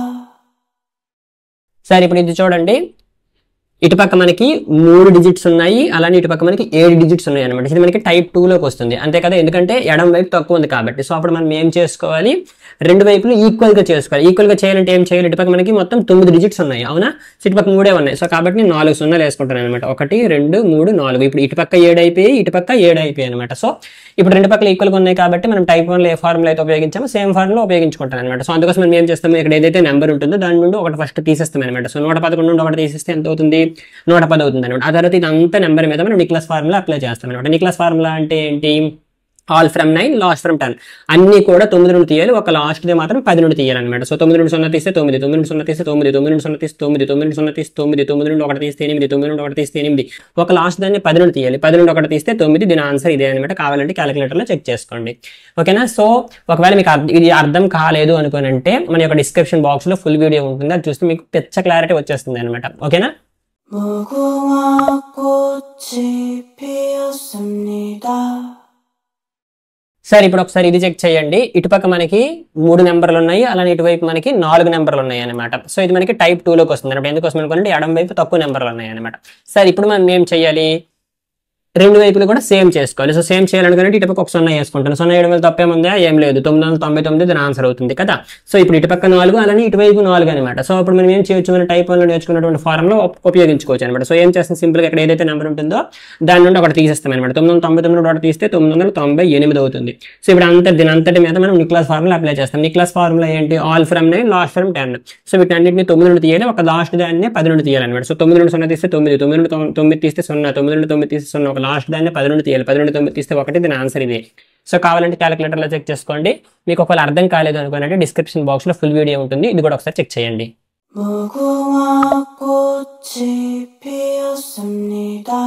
సరే ఇప్పుడు ఇది చూడండి ఇటుపక్క మనకి మూడు డిజిట్స్ ఉన్నాయి అలానే ఇటుపక్క మనకి ఏడు డిజిట్స్ ఉన్నాయి అనమాట ఇది మనకి టైప్ టూలోకి వస్తుంది అంతే కదా ఎందుకంటే ఎడం వైపు తక్కువ ఉంది కాబట్టి సో అప్పుడు మనం ఏం చేసుకోవాలి రెండు వైపులు ఈక్వల్ గా చేసుకోవాలి ఈక్వల్ గా చేయాలంటే ఏం చేయాలి ఇటుపక్క మనకి మొత్తం తొమ్మిది డిజిట్స్ ఉన్నాయి అవునా సో ఇటుపక్క మూడే ఉన్నాయి సో కాబట్టి నేను నాలుగు సున్నాలు వేసుకుంటాను అనమాట ఒకటి రెండు మూడు నాలుగు ఇప్పుడు ఇటుపక్క ఏడు అయిపోయి ఇటుపక్క ఏడు అయిపోయి అనమాట సో ఇప్పుడు రెండు పక్కల ఈక్వల్గా ఉన్నాయి కాబట్టి మనం టైప్ వన్లో ఏ ఫార్ములా అయితే ఉపయోగించామో సేమ్ ఫార్ములా ఉపయోగించుకుంటాం అనమాట సో అందుకోసం మనం ఏం చేస్తాము ఇక్కడ ఏదైతే నెంబర్ ఉంటుందో దాని నుండి ఒకటి ఫస్ట్ తీసేస్తాం అనమాట సో నూట పదకొండు నుండి ఒకటి తీసేస్తే ఎంత అవుతుంది నూట పది అవుతుంది అనమాట ఆ తర్వాత ఇదంతా నెంబర్ మీద మనం నిక్లాస్ ఫార్ములా అప్లై చేస్తాం అనమాట నిక్లాస్ ఫార్ములా అంటే ఏంటి all from nine last from ten అన్ని కూడా తొమ్మిది నుండి తీయాలి ఒక లాస్ట్ ది మాత్రం పది నుండి తీయాలన్నమాట సో తొమ్మిది నుండి సున్నా తీస్తే తొమ్మిది తొమ్మిది నుండి సున్నా తీస్తే తొమ్మిది తొమ్మిది నుండి సున్నా తీస్తే తొమ్మిది తొమ్మిది నుండి సున్నా తీస్తే తొమ్మిది తొమ్మిది నుండి ఒకటి తీస్తే ఎనిమిది తొమ్మిది నుండి ఒకటి తీస్తే ఎనిమిది ఒక లాస్ట్ దాన్ని పది నుండి తీయాలి పది నుండి ఒకటి తీస్తే తొమ్మిది దీని ఆన్సర్ ఇదే అనమాట కావాలంటే క్యాలిక్యులేటర్లో చెక్ చేసుకోండి ఓకేనా సో ఒకవేళ మీకు అర్థం- ఇది అర్థం కాలేదు అనుకోనంటే మన యొక్క డిస్క్రిప్షన్ బాక్స్లో ఫుల్ వీడియో ఉంటుంది అది చూస్తే మీకు పెద్ద క్లారిటీ వచ్చేస్తుంది అనమాట ఓకేనా 무궁화 꽃이 피었습니다. సరే ఇప్పుడు ఒకసారి ఇది చెక్ చేయండి ఇటుపక్క మనకి మూడు నెంబర్లు ఉన్నాయి అలానే ఇటువైపు మనకి నాలుగు నెంబర్లు ఉన్నాయి అనమాట సో ఇది మనకి టైప్ టూలోకి వస్తుంది అనమాట ఎందుకోసం అనుకుంటే ఎడం వైపు తక్కువ నెంబర్లు ఉన్నాయి అనమాట సరే ఇప్పుడు మనం ఏం చేయాలి రెండు వైపులు కూడా సేమ్ చేసుకోవాలి సో సేమ్ చేయాలనుకుంటే ఇటుపక్క ఒక సున్నా వేసుకుంటాను సున్నా ఏడు వేలు తప్పేముందా ఏం లేదు తొమ్మిది వందల తొంభై తొమ్మిది దాని ఆన్సర్ అవుతుంది కదా సో ఇప్పుడు ఇటుపక్క నాలుగు అలానే ఇటువైపు నాలుగు అనమాట సో అప్పుడు మనం ఏం చేయొచ్చు మన టైప్ వన్లో నేర్చుకున్నటువంటి ఫారంలో ఉపయోగించుకోవచ్చు అనమాట సో ఏం చేస్తాం సింపుల్గా ఇక్కడ ఏదైతే నెంబర్ ఉంటుందో దాని నుండి ఒకటి తీసేస్తాం అనమాట తొమ్మిది వందల తొంభై తొమ్మిది నుండి ఒకటి తీస్తే తొమ్మిది వందల తొంభై ఎనిమిది అవుతుంది సో ఇప్పుడు అంత దీని అంతటి మీద మనం నిక్లాస్ ఫార్ములా అప్లై చేస్తాం నిక్లాస్ ఫార్ములా ఏంటి all from nine last from ten so వీటి అన్నింటిని తొమ్మిది నుండి తీయాలి ఒక లాస్ట్ దాన్ని పది నుండి తీయాలన్నమాట సో తొమ్మిది నుండి సున్నా తీస్తే తొమ్మిది తొమ్మిది నుండి తొమ్మిది తొమ్మిది తీస్తే సున్నా తొమ్మిది నుండి తొమ్మిది తీస్తే సున్నా ఒక లాస్ట్ దాన్ని పది నుండి తీయాలి పది నుండి తొమ్మిది తీస్తే ఒకటి దీని ఆన్సర్ ఇదే సో కావాలంటే క్యాలిక్యులేటర్లో చెక్ చేసుకోండి మీకు ఒకవేళ అర్థం కాలేదు అనుకోనంటే డిస్క్రిప్షన్ బాక్స్లో ఫుల్ వీడియో ఉంటుంది ఇది కూడా ఒకసారి చెక్ చేయండి 무궁화 꽃이 피었습니다.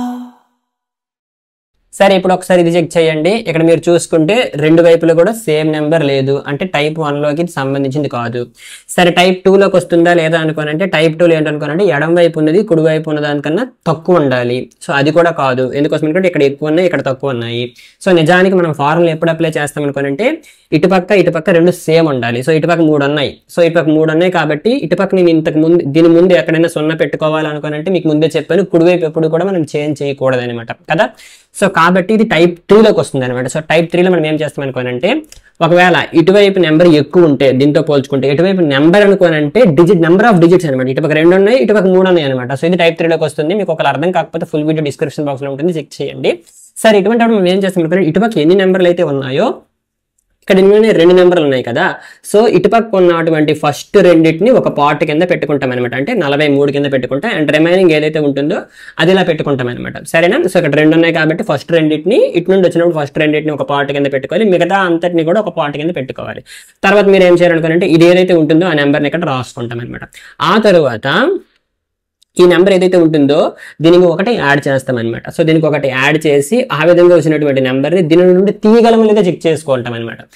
సరే ఇప్పుడు ఒకసారి ఇది చెక్ చేయండి ఇక్కడ మీరు చూసుకుంటే రెండు వైపులు కూడా సేమ్ నెంబర్ లేదు అంటే టైప్ వన్లోకి సంబంధించింది కాదు సరే టైప్ టూలోకి వస్తుందా లేదా అనుకోనంటే టైప్ టూలో ఏంటనుకోనంటే ఎడం వైపు ఉన్నది కుడి వైపు ఉన్న దానికన్నా తక్కువ ఉండాలి సో అది కూడా కాదు ఎందుకోసం అనుకుంటే ఇక్కడ ఎక్కువ ఉన్నాయి ఇక్కడ తక్కువ ఉన్నాయి సో నిజానికి మనం ఫార్ములా ఎప్పుడు అప్లై చేస్తాం అనుకోనంటే ఇటుపక్క ఇటుపక్క రెండు సేమ్ ఉండాలి సో ఇటుపక్క మూడు ఉన్నాయి సో ఇటుపక్క మూడు ఉన్నాయి కాబట్టి ఇటుపక్క నేను ఇంతకు ముందు దీని ముందు ఎక్కడైనా సున్నా పెట్టుకోవాలనుకోనంటే మీకు ముందే చెప్పాను కుడివైపు ఎప్పుడు కూడా మనం చేంజ్ చేయకూడదు అనమాట కదా సో కాబట్టి ఇది టైప్ త్రీలోకి వస్తుంది అనమాట సో టైప్ త్రీలో మనం ఏం చేస్తాం అనుకోనంటే ఒకవేళ ఇటువైపు నెంబర్ ఎక్కువ ఉంటే దీంతో పోల్చుకుంటే ఇటువైపు నెంబర్ అనుకోనంటే డిజిట్ నెంబర్ ఆఫ్ డిజిట్స్ అనమాట ఇటుపక్క రెండు ఉన్నాయి ఇటుపక్క మూడు ఉన్నాయి అనమాట సో ఇది టైప్ త్రీలోకి వస్తుంది మీకు ఒకవేళ అర్థం కాకపోతే ఫుల్ వీడియో డిస్క్రిప్షన్ బాక్స్లో ఉంటుంది చెక్ చేయండి సరే ఇటువంటి మనం ఏం చేస్తాం అనుకోండి ఇటుపక్క ఎన్ని నెంబర్లు అయితే ఉన్నాయో ఇక్కడ ఇన్ని రెండు నెంబర్లు ఉన్నాయి కదా సో ఇటుపక్క ఉన్నటువంటి ఫస్ట్ రెండింటిని ఒక పార్ట్ కింద పెట్టుకుంటాం అనమాట అంటే నలభై మూడు కింద పెట్టుకుంటాం అండ్ రిమైనింగ్ ఏదైతే ఉంటుందో అది ఇలా పెట్టుకుంటాం అనమాట సరేనా సో ఇక్కడ రెండు ఉన్నాయి కాబట్టి ఫస్ట్ రెండింటిని ఇటు నుండి వచ్చినప్పుడు ఫస్ట్ రెండింటిని ఒక పార్ట్ కింద పెట్టుకోవాలి మిగతా అంతటిని కూడా ఒక పార్ట్ కింద పెట్టుకోవాలి తర్వాత మీరు ఏం చేయాలనుకోవాలంటే ఇది ఏదైతే ఉంటుందో ఆ నెంబర్ని ఇక్కడ రాసుకుంటాం అనమాట ఆ తర్వాత ఈ నెంబర్ ఏదైతే ఉంటుందో దీనికి ఒకటి యాడ్ చేస్తాం అనమాట సో దీనికి ఒకటి యాడ్ చేసి ఆ విధంగా వచ్చినటువంటి నెంబర్ని దీని నుండి తీయగలము లేదా చెక్ చేసుకుంటాం అనమాట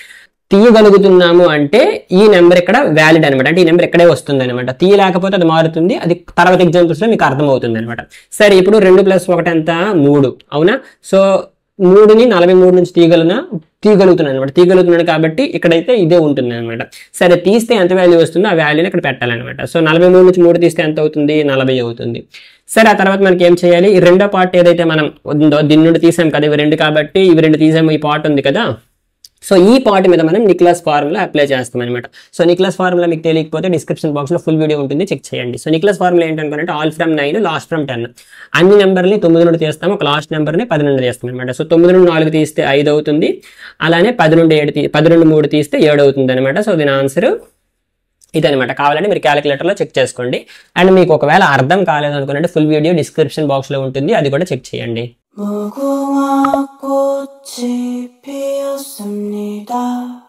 తీయగలుగుతున్నాము అంటే ఈ నెంబర్ ఇక్కడ వ్యాలిడ్ అనమాట అంటే ఈ నెంబర్ ఇక్కడే వస్తుంది అనమాట తీయలేకపోతే అది మారుతుంది అది తర్వాత ఎగ్జాంపుల్స్ లో మీకు అర్థమవుతుంది అనమాట సరే ఇప్పుడు రెండు ప్లస్ ఒకటి ఎంత మూడు అవునా సో మూడుని నలభై మూడు నుంచి తీయగలనా తీయగలుగుతున్నాను అనమాట తీయగలుగుతున్నాను కాబట్టి ఇక్కడైతే ఇదే ఉంటుంది అనమాట సరే తీస్తే ఎంత వాల్యూ వస్తుందో ఆ వాల్యూని ఇక్కడ పెట్టాలన్నమాట సో నలభై మూడు నుంచి మూడు తీస్తే ఎంత అవుతుంది నలభై అవుతుంది సరే ఆ తర్వాత మనకి ఏం చేయాలి ఈ రెండో పార్ట్ ఏదైతే మనం ఉందో దీని నుండి తీసాం కదా ఇవి రెండు కాబట్టి ఇవి రెండు తీసాము ఈ పార్ట్ ఉంది కదా సో ఈ పార్ట్ మీద మనం నిక్లాస్ ఫార్ములా అప్లై చేస్తాం అనమాట సో నిక్లాస్ ఫార్ములా మీకు తెలియకపోతే డిస్క్రిప్షన్ బాక్స్ లో ఫుల్ వీడియో ఉంటుంది చెక్ చేయండి సో నిక్లాస్ ఫార్ములా ఏంటనుకుంటే all from nine last from ten అన్ని నెంబర్ని తొమ్మిది నుండి తీస్తాం ఒక లాస్ట్ నెంబర్ని పది నుండి తీస్తాం అనమాట సో తొమ్మిది నుండి నాలుగు తీస్తే ఐదు అవుతుంది అలానే పది నుండి ఏడు తీ పది నుండి మూడు తీస్తే ఏడు అవుతుంది అనమాట సో దీని ఆన్సర్ ఇదనమాట కావాలంటే మీరు క్యాలిక్యులేటర్లో చెక్ చేసుకోండి అండ్ మీకు ఒకవేళ అర్థం కాలేదు అనుకుంటే ఫుల్ వీడియో డిస్క్రిప్షన్ బాక్స్లో ఉంటుంది అది కూడా చెక్ చేయండి 무궁화 꽃이 피었습니다.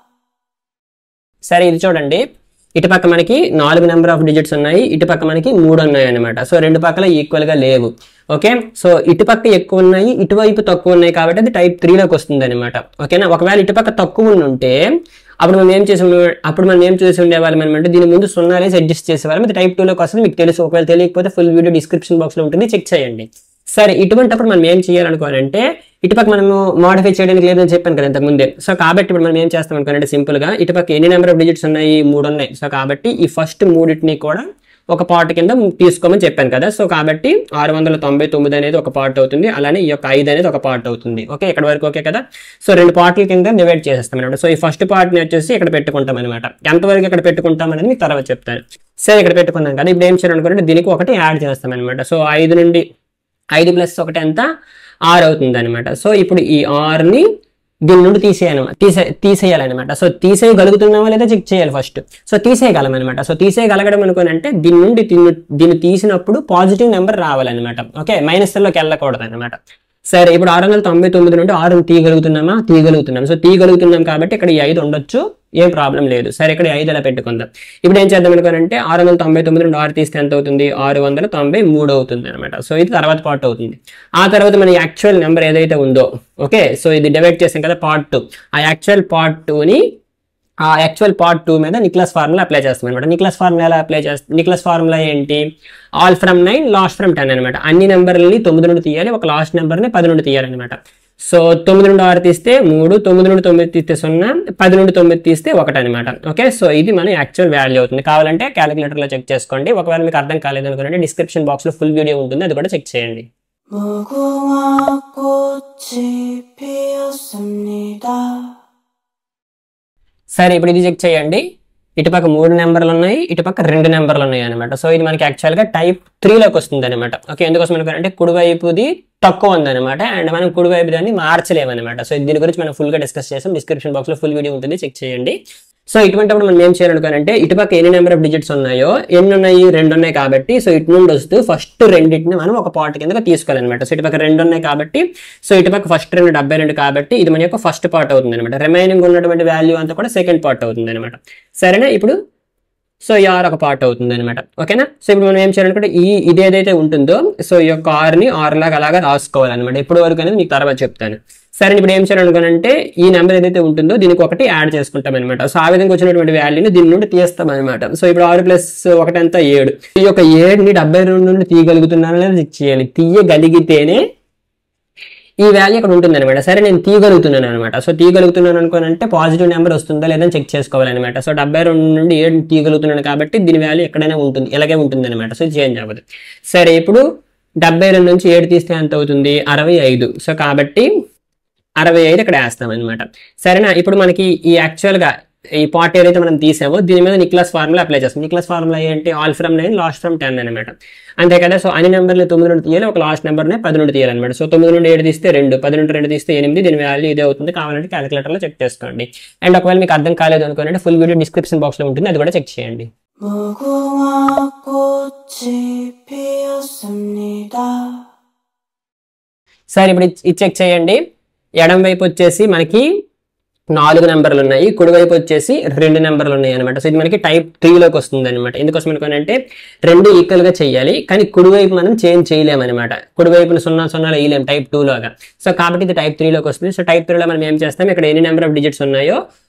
సరే ఇది చూడండి ఇటుపక్క మనకి నాలుగు నెంబర్ ఆఫ్ డిజిట్స్ ఉన్నాయి ఇటుపక్క మనకి మూడు ఉన్నాయి అనమాట సో రెండు పక్కల ఈక్వల్ గా లేవు ఓకే సో ఇటుపక్క ఎక్కువ ఉన్నాయి ఇటువైపు తక్కువ ఉన్నాయి కాబట్టి అది టైప్ త్రీలోకి వస్తుంది అనమాట ఓకేనా ఒకవేళ ఇటుపక్క తక్కువ ఉండి ఉంటే అప్పుడు మనం ఏం చేసి ఉండే- అప్పుడు మనం ఏం చేసి ఉండేవాళ్ళం అనమాట దీని ముందు సున్నాలేసి అడ్జస్ట్ చేసేవాళ్ళం అది టైప్ టూలోకి వస్తుంది మీకు తెలుసు ఒకవేళ తెలియకపోతే ఫుల్ వీడియో డిస్క్రిప్షన్ బాక్స్ లో ఉంటుంది చెక్ చేయండి సరే ఇటువంటిప్పుడు మనం ఏం చేయాలనుకోవాలంటే ఇటుపక్క మనము మాడిఫై చేయడానికి లేదని చెప్పాను కదా ఇంతకు ముందే సో కాబట్టి ఇప్పుడు మనం ఏం చేస్తాం అనుకోవాలంటే సింపుల్ గా ఇటుపక్క ఎన్ని నెంబర్ ఆఫ్ డిజిట్స్ ఉన్నాయి మూడు ఉన్నాయి సో కాబట్టి ఈ ఫస్ట్ మూడింటిని కూడా ఒక పార్ట్ కింద తీసుకోమని చెప్పాను కదా సో కాబట్టి ఆరు వందల తొంభై తొమ్మిది అనేది ఒక పార్ట్ అవుతుంది అలానే ఈ యొక్క ఐదు అనేది ఒక పార్ట్ అవుతుంది ఓకే ఇక్కడ వరకు ఓకే కదా సో రెండు పార్ట్ల కింద డివైడ్ చేసేస్తాం అనమాట సో ఈ ఫస్ట్ పార్ట్ని వచ్చేసి ఇక్కడ పెట్టుకుంటాం అనమాట ఎంతవరకు ఇక్కడ పెట్టుకుంటాం అనేది మీకు తర్వాత చెప్తాను సరే ఇక్కడ పెట్టుకున్నాం కదా ఇప్పుడు ఏం చేయాలనుకుంటే దీనికి ఒకటి యాడ్ చేస్తాం అనమాట సో ఐదు నుండి ఐదు ప్లస్ ఒకటి ఎంత ఆరు అవుతుంది అనమాట సో ఇప్పుడు ఈ ఆరుని దీని నుండి తీసేయాలన్నమాట తీసే తీసేయాలన్నమాట సో తీసేయగలుగుతున్నామా లేదా చెక్ చేయాలి ఫస్ట్ సో తీసేయగలం అనమాట సో తీసేయగలగడం అనుకోని అంటే దీని నుండి దీన్ని దీన్ని తీసినప్పుడు పాజిటివ్ నెంబర్ రావాలన్నమాట ఓకే మైనస్లోకి వెళ్ళకూడదు అనమాట సరే ఇప్పుడు ఆరు వందల తొంభై తొమ్మిది నుండి ఆరు తీయగలుగుతున్నామా తీయగలుగుతున్నాం సో తీయగలుగుతున్నాం కాబట్టి ఇక్కడ ఈ ఐదు ఉండొచ్చు ఏం ప్రాబ్లం లేదు సరే ఇక్కడ ఈ ఐదు అలా పెట్టుకుందాం ఇప్పుడు ఏం చేద్దాం అనుకోనంటే ఆరు వందల తొంభై తొమ్మిది నుండి ఆరు తీస్తే ఎంత అవుతుంది ఆరు వందల తొంభై మూడు అవుతుంది అనమాట సో ఇది తర్వాత పార్ట్ అవుతుంది ఆ తర్వాత మన యాక్చువల్ నెంబర్ ఏదైతే ఉందో ఓకే సో ఇది డివైడ్ చేసాం కదా పార్ట్ టూ ఆ యాక్చువల్ పార్ట్ టూని ఆ యాక్చువల్ పార్ట్ టూ మీద నిక్లస్ ఫార్ములా అప్లై చేస్తాం అనమాట నిక్లస్ ఫార్ములా ఎలా అప్లై చేస్తాం నిక్లస్ ఫార్ములా ఏంటి all from nine last from ten అనమాట అన్ని నెంబర్లని తొమ్మిది నుండి తీయాలి ఒక లాస్ట్ నెంబర్ని పది నుండి తీయాలన్నమాట సో తొమ్మిది నుండి ఆరు తీస్తే మూడు తొమ్మిది నుండి తొమ్మిది తీస్తే సున్నా పది నుండి తొమ్మిది తీస్తే ఒకటి అనమాట ఓకే సో ఇది మన యాక్చువల్ వాల్యూ అవుతుంది కావాలంటే క్యాలిక్యులేటర్లో చెక్ చేసుకోండి ఒకవేళ మీకు అర్థం కాలేదు అనుకుంటే డిస్క్రిప్షన్ బాక్స్లో ఫుల్ వీడియో ఉంటుంది అది కూడా చెక్ చేయండి 무궁화 꽃이 피었습니다. సరే ఇప్పుడు ఇది చెక్ చేయండి ఇటుపక్క మూడు నెంబర్లు ఉన్నాయి ఇటుపక్క రెండు నెంబర్లు ఉన్నాయి అనమాట సో ఇది మనకి యాక్చువల్గా టైప్ త్రీలోకి వస్తుంది అనమాట ఓకే ఎందుకోసం అనుకోవాలంటే కుడివైపుది తక్కువ ఉందన్నమాట అండ్ మనం కుడివైపు దాన్ని మార్చలేమన్నమాట సో దీని గురించి మనం ఫుల్గా డిస్కస్ చేసాం డిస్క్రిప్షన్ బాక్స్లో ఫుల్ వీడియో ఉంటుంది చెక్ చేయండి సో ఇటువంటిప్పుడు మనం ఏం చేయాలనుకోవాలంటే ఇటుపక్క ఎన్ని నెంబర్ ఆఫ్ డిజిట్స్ ఉన్నాయో ఎన్ని ఉన్నాయి రెండు ఉన్నాయి కాబట్టి సో ఇటు నుండి వస్తూ ఫస్ట్ రెండింటిని మనం ఒక పార్ట్ కింద తీసుకోవాలన్నమాట సో ఇటుపక్క రెండు ఉన్నాయి కాబట్టి సో ఇటుపక్క ఫస్ట్ రెండు డెబ్బై రెండు కాబట్టి ఇది మన యొక్క ఫస్ట్ పార్ట్ అవుతుంది అనమాట రిమైనింగ్ ఉన్నటువంటి వాల్యూ అంతా కూడా సెకండ్ పార్ట్ అవుతుంది అనమాట సరేనా ఇప్పుడు సో ఈ ఆర్ ఒక పార్ట్ అవుతుంది అనమాట ఓకేనా సో ఇప్పుడు మనం ఏం చేయాలనుకుంటే ఈ ఇది ఏదైతే ఉంటుందో సో ఈ యొక్క ఆర్ని ఆర్ లాగా అలాగా రాసుకోవాలన్నమాట ఎప్పుడు వరకు అనేది మీకు తర్వాత చెప్తాను సరే ఇప్పుడు ఏం చేయాలనుకోనంటే ఈ నెంబర్ ఏదైతే ఉంటుందో దీనికి ఒకటి యాడ్ చేసుకుంటాం అనమాట సో ఆ విధంగా వచ్చినటువంటి వాల్యూని దీని నుండి తీస్తాం అనమాట సో ఇప్పుడు ఆరు ప్లస్ ఒకటి అంతా ఏడు ఈ యొక్క ఏడుని డెబ్బై రెండు నుండి తీయగలుగుతున్నాను లేదా చెక్ చేయాలి తీయగలిగితేనే ఈ వాల్యూ ఇక్కడ ఉంటుంది అనమాట సరే నేను తీయగలుగుతున్నాను అనమాట సో తీయగలుగుతున్నాను అనుకోనంటే పాజిటివ్ నెంబర్ వస్తుందా లేదని చెక్ చేసుకోవాలన్నమాట సో డెబ్బై రెండు నుండి ఏడు తీయగలుగుతున్నాను కాబట్టి దీని వాల్యూ ఎక్కడైనా ఉంటుంది ఇలాగే ఉంటుంది అనమాట సో చేంజ్ అవ్వదు సరే ఇప్పుడు డెబ్బై రెండు నుంచి ఏడు తీస్తే ఎంత అవుతుంది అరవై ఐదు సో కాబట్టి అరవై ఐదు ఇక్కడ వేస్తాం అనమాట సరేనా ఇప్పుడు మనకి ఈ యాక్చువల్గా ఈ పార్ట్ ఏదైతే మనం తీసామో దీని మీద నిక్లాస్ ఫార్ములా అప్లై చేస్తాం నిక్లాస్ ఫార్ములా ఏంటి all from nine last from ten అనమాట అంతే కదా సో అన్ని నెంబర్లు తొమ్మిది నుండి తీయాలి ఒక లాస్ట్ నెంబర్నే పది నుండి తీయాలన్నమాట సో తొమ్మిది నుండి ఏడు తీస్తే రెండు పది నుండి రెండు తీస్తే ఎనిమిది దీని వాల్యూ ఇదే అవుతుంది కావాలంటే క్యాలిక్యులేటర్లో చెక్ చేసుకోండి అండ్ ఒకవేళ మీకు అర్థం కాలేదు అనుకోనంటే ఫుల్ వీడియో డిస్క్రిప్షన్ బాక్స్లో ఉంటుంది అది కూడా చెక్ చేయండి 무궁화 꽃이 피었습니다. సరే ఇప్పుడు ఇది- ఇది చెక్ చేయండి ఎడం వైపు వచ్చేసి మనకి నాలుగు నెంబర్లు ఉన్నాయి కుడి వైపు వచ్చేసి రెండు నెంబర్లు ఉన్నాయి అనమాట సో ఇది మనకి టైప్ త్రీలోకి వస్తుంది అనమాట ఎందుకోసం అనుకోనంటే రెండు ఈక్వల్ గా చేయాలి కానీ కుడి వైపు మనం చేంజ్ చేయలేము అనమాట కుడి వైపున సున్నా సున్నాలు వేయలేము టైప్ టూలోగా సో కాబట్టి ఇది టైప్ త్రీలోకి వస్తుంది సో టైప్ త్రీలో మనం ఏం చేస్తాం ఇక్కడ ఎన్ని నెంబర్ ఆఫ్ డిజిట్స్ ఉన్నాయో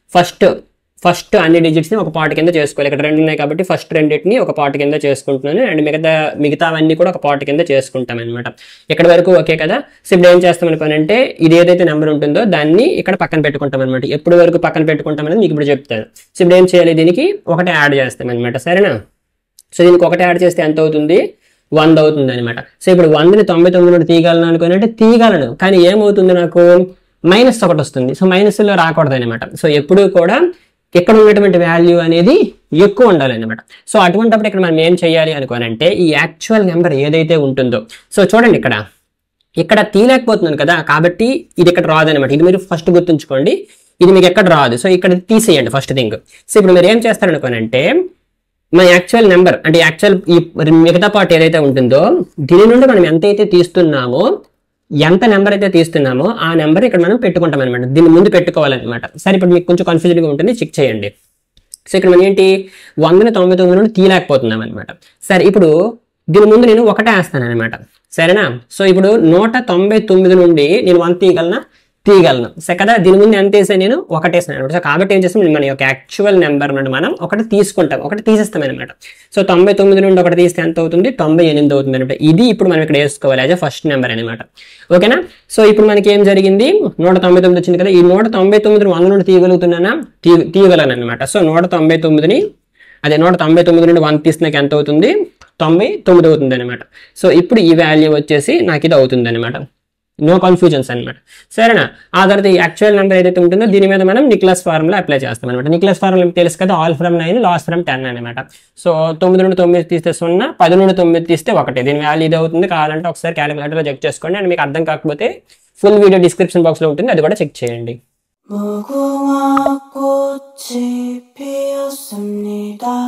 ఫస్ట్ ఫస్ట్ అన్ని డిజిట్స్ని ఒక పార్ట్ కింద చేసుకోవాలి ఇక్కడ రెండు ఉన్నాయి కాబట్టి ఫస్ట్ రెండింటిని ఒక పార్ట్ కింద చేసుకుంటున్నాను అండ్ మిగతా మిగతావన్నీ కూడా ఒక పార్ట్ కింద చేసుకుంటాం అనమాట ఇక్కడ వరకు ఓకే కదా సో ఇప్పుడు ఏం చేస్తాం అనుకోనంటే ఇది ఏదైతే నెంబర్ ఉంటుందో దాన్ని ఇక్కడ పక్కన పెట్టుకుంటాం అనమాట ఎప్పటి వరకు పక్కన పెట్టుకుంటాం అనేది మీకు ఇప్పుడు చెప్తాను సో ఇప్పుడు ఏం చేయాలి దీనికి ఒకటే యాడ్ చేస్తాం అనమాట సరేనా సో దీనికి ఒకటి యాడ్ చేస్తే ఎంత అవుతుంది వంద అవుతుంది అనమాట సో ఇప్పుడు వందని తొంభై తొమ్మిది నుండి తీయగలను అనుకుని అంటే తీయగలను కానీ ఏమవుతుంది నాకు మైనస్ ఒకటి వస్తుంది సో మైనస్లో రాకూడదు అనమాట సో ఎప్పుడూ కూడా ఇక్కడ ఉన్నటువంటి వాల్యూ అనేది ఎక్కువ ఉండాలి అనమాట సో అటువంటిప్పుడు ఇక్కడ మనం ఏం చేయాలి అనుకోనంటే ఈ యాక్చువల్ నెంబర్ ఏదైతే ఉంటుందో సో చూడండి ఇక్కడ ఇక్కడ తీయలేకపోతున్నాను కదా కాబట్టి ఇది ఇక్కడ రాదు అనమాట ఇది మీరు ఫస్ట్ గుర్తుంచుకోండి ఇది మీకు ఎక్కడ రాదు సో ఇక్కడ తీసేయండి ఫస్ట్ థింగ్ సో ఇప్పుడు మీరు ఏం చేస్తారనుకోనంటే మన యాక్చువల్ నెంబర్ అంటే యాక్చువల్ ఈ మిగతా పార్ట్ ఏదైతే ఉంటుందో దీని నుండి మనం ఎంతైతే తీస్తున్నామో ఎంత నెంబర్ అయితే తీస్తున్నామో ఆ నెంబర్ ఇక్కడ మనం పెట్టుకుంటాం అనమాట దీన్ని ముందు పెట్టుకోవాలన్నమాట సరే ఇప్పుడు మీకు కొంచెం కన్ఫ్యూజన్గా ఉంటుంది చెక్ చేయండి సో ఇక్కడ మనం ఏంటి వందన తొంభై తొమ్మిది నుండి తీయలేకపోతున్నాం అనమాట సరే ఇప్పుడు దీని ముందు నేను ఒకటే వేస్తాను అనమాట సరేనా సో ఇప్పుడు నూట తొంభై తొమ్మిది నుండి నేను వంద తీయగలనా తీయగలను సో కదా దీని ముందు ఎంత వేసాను నేను ఒకటి వేసాను అనమాట సో కాబట్టి ఏం చేస్తాం మన యొక్క యాక్చువల్ నెంబర్ నుండి మనం ఒకటి తీసుకుంటాం ఒకటి తీసేస్తాం అనమాట సో తొంభై తొమ్మిది నుండి ఒకటి తీస్తే ఎంత అవుతుంది తొంభై ఎనిమిది అవుతుంది అనమాట ఇది ఇప్పుడు మనం ఇక్కడ వేసుకోవాలి యాజ్ ఫస్ట్ నెంబర్ అనమాట ఓకేనా సో ఇప్పుడు మనకి ఏం జరిగింది నూట తొంభై తొమ్మిది వచ్చింది కదా ఈ నూట తొంభై తొమ్మిదిని వంద నుండి తీయగలుగుతున్నానా తీ తీయగలను అనమాట సో నూట తొంభై తొమ్మిదిని అదే నూట తొంభై తొమ్మిది నుండి వంద తీసినాక ఎంత అవుతుంది తొంభై తొమ్మిది అవుతుంది అనమాట సో ఇప్పుడు ఈ వాల్యూ వచ్చేసి నాకు ఇది అవుతుంది అనమాట నో కన్ఫ్యూజన్స్ అనమాట సరేనా ఆ తర్వాత ఈ యాక్చువల్ నెంబర్ ఏదైతే ఉంటుందో దీని మీద మనం నిక్లస్ ఫార్ములా అప్లై చేస్తాం అనమాట నిక్లస్ ఫార్ములా మీకు తెలుసు కదా all from nine last from ten అనమాట సో తొమ్మిది నుండి తొమ్మిది తీస్తే సున్నా పది నుండి తొమ్మిది తీస్తే ఒకటి దీని వాల్యూ ఇది అవుతుంది కావాలంటే ఒకసారి క్యాలిక్యులేటర్లో చెక్ చేసుకోండి అండ్ మీకు అర్థం కాకపోతే ఫుల్ వీడియో డిస్క్రిప్షన్ బాక్స్లో ఉంటుంది అది కూడా చెక్ చేయండి 무궁화 꽃이 피었습니다.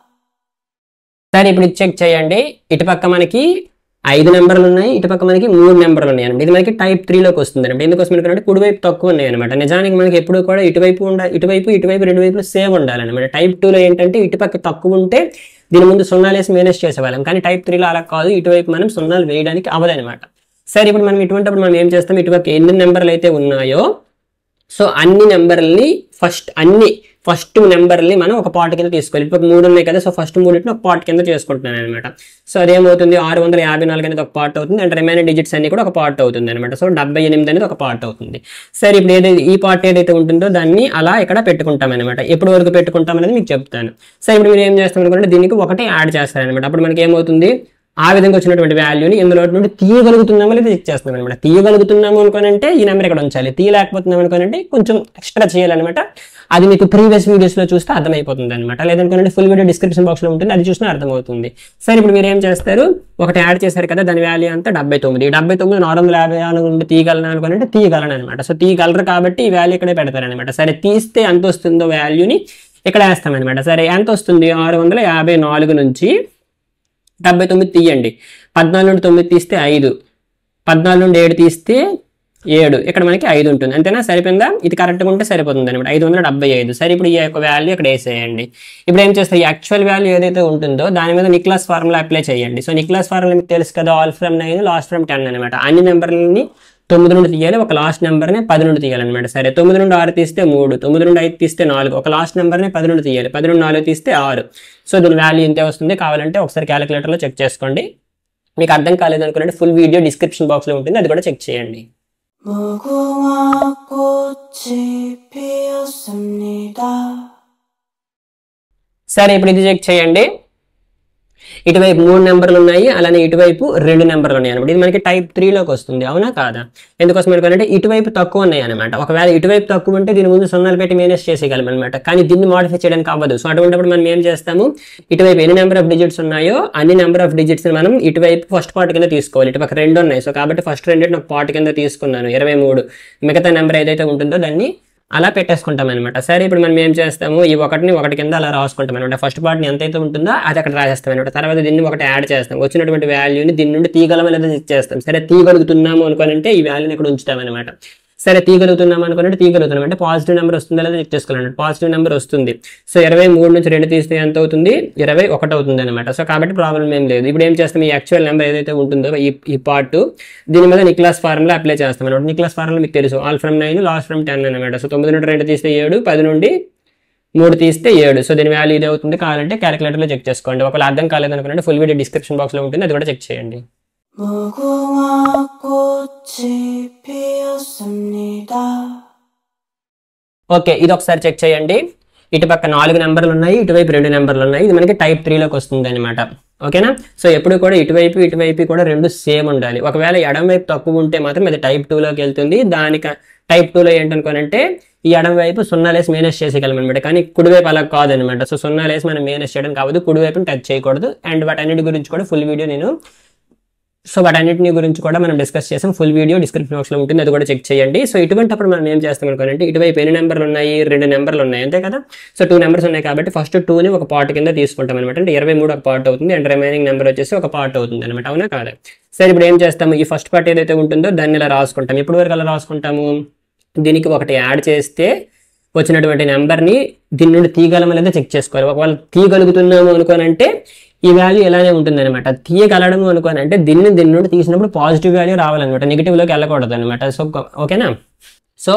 సరే ఇప్పుడు ఇది చెక్ చేయండి ఇటుపక్క మనకి ఐదు నెంబర్లు ఉన్నాయి ఇటుపక్క మనకి మూడు నెంబర్లు ఉన్నాయి అనమాట ఇది మనకి టైప్ త్రీలోకి వస్తుంది అనమాట ఎందుకోసం ఎందుకంటే కుడివైపు తక్కువ ఉన్నాయి అనమాట నిజానికి మనకి ఎప్పుడు కూడా ఇటువైపు ఉండాలి ఇటువైపు ఇటువైపు రెండు వైపులు సేమ్ ఉండాలన్నమాట టైప్ టూలో ఏంటంటే ఇటుపక్క తక్కువ ఉంటే దీని ముందు సున్నాలు వేసి మేనేజ్ చేసేవాళ్ళం కానీ టైప్ త్రీలో అలా కాదు ఇటువైపు మనం సున్నాలు వేయడానికి అవ్వదనమాట సరే ఇప్పుడు మనం ఇటువంటిప్పుడు మనం ఏం చేస్తాం ఇటుపక్క ఎన్ని నెంబర్లు అయితే ఉన్నాయో సో అన్ని నెంబర్ని ఫస్ట్ అన్ని ఫస్ట్ నెంబర్ని మనం ఒక పార్ట్ కింద తీసుకోవాలి ఇప్పుడు మూడు ఉన్నాయి కదా సో ఫస్ట్ మూడింటిని ఒక పార్ట్ కింద చేసుకుంటున్నాను అనమాట సో అదేమవుతుంది ఆరు వందల యాభై నాలుగు అనేది ఒక పార్ట్ అవుతుంది అండ్ రిమైనింగ్ డిజిట్స్ అన్ని కూడా ఒక పార్ట్ అవుతుంది అనమాట సో డెబ్బై ఎనిమిది అనేది ఒక పార్ట్ అవుతుంది సరే ఇప్పుడు ఏదైతే ఈ పార్ట్ ఏదైతే ఉంటుందో దాన్ని అలా ఇక్కడ పెట్టుకుంటాం అనమాట ఎప్పటి వరకు పెట్టుకుంటాం అనేది మీకు చెప్తాను సో ఇప్పుడు మీరు ఏం చేస్తాం అనుకుంటే దీనికి ఒకటే యాడ్ చేస్తారనమాట అప్పుడు మనకి ఏమవుతుంది ఆ విధంగా వచ్చినటువంటి వాల్యూని ఇందులో నుండి తీయగలుగుతున్నామో లేదా చెక్ చేస్తున్నాం అనమాట తీయగలుగుతున్నాము అనుకోనంటే ఈ నెంబర్ ఇక్కడ ఉంచాలి తీయలేకపోతున్నాం అనుకోనంటే కొంచెం ఎక్స్ట్రా చేయాలన్నమాట అది మీకు ప్రీవియస్ వీడియోస్లో చూస్తే అర్థమైపోతుంది అనమాట లేదనుకోనంటే ఫుల్ వీడియో డిస్క్రిప్షన్ బాక్స్లో ఉంటుంది అది చూసినా అర్థమవుతుంది సరే ఇప్పుడు మీరు ఏం చేస్తారు ఒకటి యాడ్ చేశారు కదా దాని వాల్యూ అంతా డెబ్బై తొమ్మిది డెబ్బై తొమ్మిది నాలుగు వందల యాభై నాలుగు నుండి తీయగలను అనుకోనంటే తీయగలను అనమాట సో తీయగలరు కాబట్టి ఈ వాల్యూ ఇక్కడే పెడతారనమాట సరే తీస్తే ఎంత వస్తుందో వాల్యూని ఇక్కడ వేస్తామన్నమాట సరే ఎంత వస్తుంది ఆరు వందల యాభై నాలుగు నుంచి డెబ్బై తొమ్మిది తీయండి పద్నాలుగు నుండి తొమ్మిది తీస్తే ఐదు పద్నాలుగు నుండి ఏడు తీస్తే ఏడు ఇక్కడ మనకి ఐదు ఉంటుంది అంతేనా సరిపోయిందా ఇది కరెక్ట్గా ఉంటే సరిపోతుంది అనమాట ఐదు వందల డెబ్బై ఐదు సరే ఇప్పుడు ఈ యొక్క వాల్యూ ఇక్కడ వేసేయండి ఇప్పుడు ఏం చేస్తారు ఈ యాక్చువల్ వాల్యూ ఏదైతే ఉంటుందో దాని మీద నిక్లాస్ ఫార్ములా అప్లై చేయండి సో నిక్లాస్ ఫార్ములా మీకు తెలుసు కదా all from nine last from ten అనమాట అన్ని నెంబర్లని తొమ్మిది నుండి తీయాలి ఒక లాస్ట్ నెంబర్ని పది నుండి తీయాలన్నమాట సరే తొమ్మిది నుండి ఆరు తీస్తే మూడు తొమ్మిది నుండి ఐదు తీస్తే నాలుగు ఒక లాస్ట్ నెంబర్ని పది నుండి తీయాలి పది నుండి నాలుగు తీస్తే ఆరు సో దీని వాల్యూ ఇంతే వస్తుంది కావాలంటే ఒకసారి క్యాలిక్యులేటర్లో చెక్ చేసుకోండి మీకు అర్థం కాలేదు అనుకున్నట్టు ఫుల్ వీడియో డిస్క్రిప్షన్ బాక్స్లో ఉంటుంది అది కూడా చెక్ చేయండి 무궁화 꽃이 피었습니다. సరే ఇప్పుడు ఇది చెక్ చేయండి ఇటువైపు మూడు నెంబర్లు ఉన్నాయి అలానే ఇటువైపు రెండు నెంబర్లు ఉన్నాయి అనమాట ఇది మనకి టైప్ త్రీలోకి వస్తుంది అవునా కాదా ఎందుకోసం ఎందుకంటే ఇటువైపు తక్కువ ఉన్నాయి అనమాట ఒకవేళ ఇటువైపు తక్కువ ఉంటే దీని ముందు సున్నాలు పెట్టి మేనేజ్ చేసేయగలం అనమాట కానీ దీన్ని మాడిఫై చేయడానికి అవ్వదు సో అటువంటిప్పుడు మనం ఏం చేస్తాము ఇటువైపు ఎన్ని నెంబర్ ఆఫ్ డిజిట్స్ ఉన్నాయో అన్ని నెంబర్ ఆఫ్ డిజిట్స్ మనం ఇటువైపు ఫస్ట్ పార్ట్ కింద తీసుకోవాలి ఇటుపక్క రెండు ఉన్నాయి సో కాబట్టి ఫస్ట్ రెండింటిని ఒక పార్ట్ కింద తీసుకున్నాను ఇరవై మూడు మిగతా నెంబర్ ఏదైతే ఉంటుందో దాన్ని అలా పెట్టేసుకుంటాం అనమాట సరే ఇప్పుడు మనం ఏం చేస్తాము ఈ ఒకటిని ఒకటి కింద అలా రాసుకుంటాం అనమాట ఫస్ట్ పార్ట్ని ఎంతైతే ఉంటుందో అది అక్కడ రాసేస్తాం అనమాట తర్వాత దీన్ని ఒకటి యాడ్ చేస్తాం వచ్చినటువంటి వాల్యూని దీని నుండి తీయగలమా లేదా చెక్ చేస్తాం సరే తీయగలుగుతున్నాము అనుకోనంటే ఈ వాల్యూని ఇక్కడ ఉంచుతాం అనమాట సరే తీయగలుగుతున్నాం అనుకున్నట్టు తీయగలుగుతున్నాం అంటే పాజిటివ్ నెంబర్ వస్తుందా లేదా చెక్ చేసుకోవాలండి పాజిటివ్ నెంబర్ వస్తుంది సో ఇరవై మూడు నుంచి రెండు తీస్తే ఎంత అవుతుంది ఇరవై ఒకటి అవుతుంది అనమాట సో కాబట్టి ప్రాబ్లం ఏం లేదు ఇప్పుడు ఏం చేస్తాం ఈ యాక్చువల్ నెంబర్ ఏదైతే ఉంటుందో ఈ ఈ పార్ట్ దీని మీద నిక్లాస్ ఫార్ములా అప్లై చేస్తాం అనమాట నిక్లాస్ ఫార్ములా మీకు తెలుసు all from nine last from ten అనమాట సో తొమ్మిది నుండి రెండు తీస్తే ఏడు పది నుండి మూడు తీస్తే ఏడు సో దీని వాల్యూ ఇది అవుతుంది కావాలంటే క్యాలిక్యులేటర్లో చెక్ చేసుకోండి ఒకవేళ అర్థం కాలేదనుకుంటే ఫుల్ వీడియో డిస్క్రిప్షన్ బాక్స్లో ఉంటుంది అది కూడా చెక్ చేయండి 무궁화 꽃이 피었습니다. ఓకే ఇది ఒకసారి చెక్ చేయండి ఇటుపక్క నాలుగు నెంబర్లు ఉన్నాయి ఇటువైపు రెండు నెంబర్లు ఉన్నాయి ఇది మనకి టైప్ త్రీలోకి వస్తుంది అనమాట ఓకేనా సో ఎప్పుడు కూడా ఇటువైపు ఇటువైపు కూడా రెండు సేమ్ ఉండాలి ఒకవేళ ఎడం వైపు తక్కువ ఉంటే మాత్రం అది టైప్ టూలోకి వెళ్తుంది దానికి టైప్ టూలో ఏంటనుకోనంటే ఈ ఎడం వైపు సున్నాలేసి మేనేజ్ చేసేయగలం అనమాట కానీ కుడివైపు అలా కాదనమాట సో సున్నాలేసి మనం మేనేజ్ చేయడం కావద్దు కుడివైపుని టచ్ చేయకూడదు అండ్ వాటన్నిటి గురించి కూడా ఫుల్ వీడియో నేను సో వాటన్నిటిని గురించి కూడా మనం డిస్కస్ చేసాం ఫుల్ వీడియో డిస్క్రిప్షన్ బాక్స్లో ఉంటుంది అది కూడా చెక్ చేయండి సో ఇటువంటిప్పుడు మనం ఏం చేస్తాం అనుకోనంటే ఇటువైపు ఎన్ని నెంబర్లు ఉన్నాయి రెండు నెంబర్లు ఉన్నాయి అంతే కదా సో టూ నెంబర్స్ ఉన్నాయి కాబట్టి ఫస్ట్ టూని ఒక పార్ట్ కింద తీసుకుంటాం అనమాట అంటే ఇరవై మూడు ఒక పార్ట్ అవుతుంది అండ్ రిమైనింగ్ నెంబర్ వచ్చేసి ఒక పార్ట్ అవుతుంది అనమాట అవునా కాదా సరే ఇప్పుడు ఏం చేస్తాము ఈ ఫస్ట్ పార్ట్ ఏదైతే ఉంటుందో దాన్ని ఇలా రాసుకుంటాం ఇప్పుడు వరకు అలా రాసుకుంటాము దీనికి ఒకటి యాడ్ చేస్తే వచ్చినటువంటి నెంబర్ని దీని నుండి తీయగలమా లేదా చెక్ చేసుకోవాలి ఒకవేళ తీయగలుగుతున్నాము అనుకోనంటే ఈ వాల్యూ ఇలానే ఉంటుంది అనమాట తీయగలడము అనుకోని అంటే దీన్ని దీని నుండి తీసినప్పుడు పాజిటివ్ వాల్యూ రావాలన్నమాట నెగిటివ్లోకి వెళ్ళకూడదు అనమాట సో ఓకేనా సో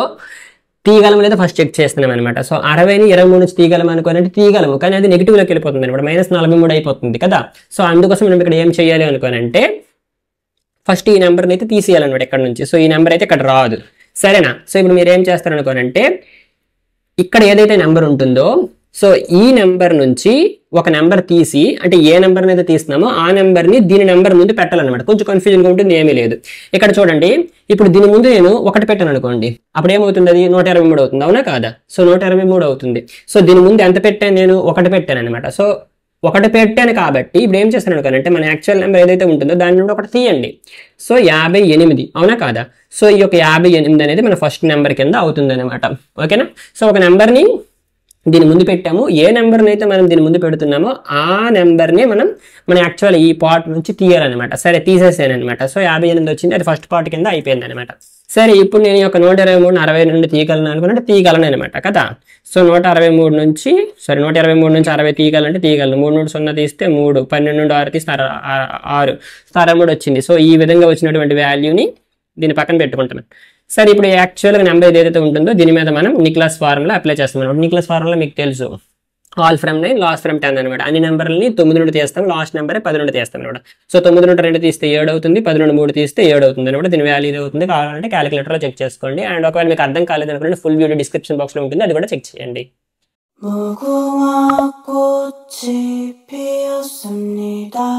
తీయగలం లేదా ఫస్ట్ చెక్ చేస్తున్నాం అనమాట సో అరవైని ఇరవై మూడు నుంచి తీయగలం అనుకోనంటే తీయగలము కానీ అది నెగిటివ్లోకి వెళ్ళిపోతుంది అనమాట మైనస్ నలభై మూడు అయిపోతుంది కదా సో అందుకోసం మనం ఇక్కడ ఏం చేయాలి అనుకోనంటే ఫస్ట్ ఈ నెంబర్ని అయితే తీసేయాలన్నమాట ఇక్కడ నుంచి సో ఈ నెంబర్ అయితే ఇక్కడ రాదు సరేనా సో ఇప్పుడు మీరు ఏం చేస్తారు అనుకోనంటే ఇక్కడ ఏదైతే నెంబర్ ఉంటుందో సో ఈ నెంబర్ నుంచి ఒక నెంబర్ తీసి అంటే ఏ నెంబర్ అయితే తీస్తున్నామో ఆ నెంబర్ని దీని నెంబర్ ముందు పెట్టాలన్నమాట కొంచెం కన్ఫ్యూజన్గా ఉంటుంది ఏమీ లేదు ఇక్కడ చూడండి ఇప్పుడు దీని ముందు నేను ఒకటి పెట్టాను అనుకోండి అప్పుడు ఏమవుతుంది అది నూట ఇరవై మూడు అవుతుంది అవునా కాదా సో నూట ఇరవై మూడు అవుతుంది సో దీని ముందు ఎంత పెట్టాను నేను ఒకటి పెట్టాను అనమాట సో ఒకటి పెట్టాను కాబట్టి ఇప్పుడు ఏం చేస్తాను అనుకోనంటే మన యాక్చువల్ నెంబర్ ఏదైతే ఉంటుందో దాని నుండి ఒకటి తీయండి సో యాభై ఎనిమిది అవునా కాదా సో ఈ యొక్క యాభై ఎనిమిది అనేది మన ఫస్ట్ నెంబర్ కింద అవుతుంది అనమాట ఓకేనా సో ఒక నెంబర్ని దీని ముందు పెట్టాము ఏ నెంబర్ని అయితే మనం దీని ముందు పెడుతున్నామో ఆ నెంబర్ని మనం మన యాక్చువల్ ఈ పార్ట్ నుంచి తీయాలన్నమాట సరే తీసేసాను అనమాట సో యాభై ఎనిమిది వచ్చింది అది ఫస్ట్ పార్ట్ కింద అయిపోయింది అనమాట సరే ఇప్పుడు నేను ఈ యొక్క నూట ఇరవై మూడు అరవై నుండి తీయగలను అనుకున్నట్టు తీయగలను అనమాట కదా సో నూట అరవై మూడు నుంచి సరే నూట ఇరవై మూడు నుంచి అరవై తీయగలంటే తీయగలను మూడు నుండి సున్నా తీస్తే మూడు పన్నెండు నుండి ఆరు తీస్తే అర- ఆ- ఆరు సో అరవై మూడు వచ్చింది సో ఈ విధంగా వచ్చినటువంటి వాల్యూని దీని పక్కన పెట్టుకుంటాను సరే ఇప్పుడు యాక్చువల్గా నెంబర్ ఏదైతే ఉంటుందో దీని మీద మనం నిక్లాస్ ఫార్ములా అప్లై చేస్తాం అనమాట నిక్లాస్ ఫార్ములా మీకు తెలుసు all from nine last from ten అనమాట అన్ని నెంబర్లని తొమ్మిది నుండి తీస్తాం లాస్ట్ నెంబరే పది నుండి తీస్తాం అనమాట సో తొమ్మిది నుండి రెండు తీస్తే ఏడు అవుతుంది పది నుండి మూడు తీస్తే ఏడు అవుతుంది అనమాట దీని వాల్యూ ఇది అవుతుంది కావాలంటే క్యాలిక్యులేటర్లో చెక్ చేసుకోండి అండ్ ఒకవేళ మీకు అర్థం కాలేదు అనుకుంటే ఫుల్ వీడియో డిస్క్రిప్షన్ బాక్స్లో ఉంటుంది అది కూడా చెక్ చేయండి 무궁화 꽃이 피었습니다.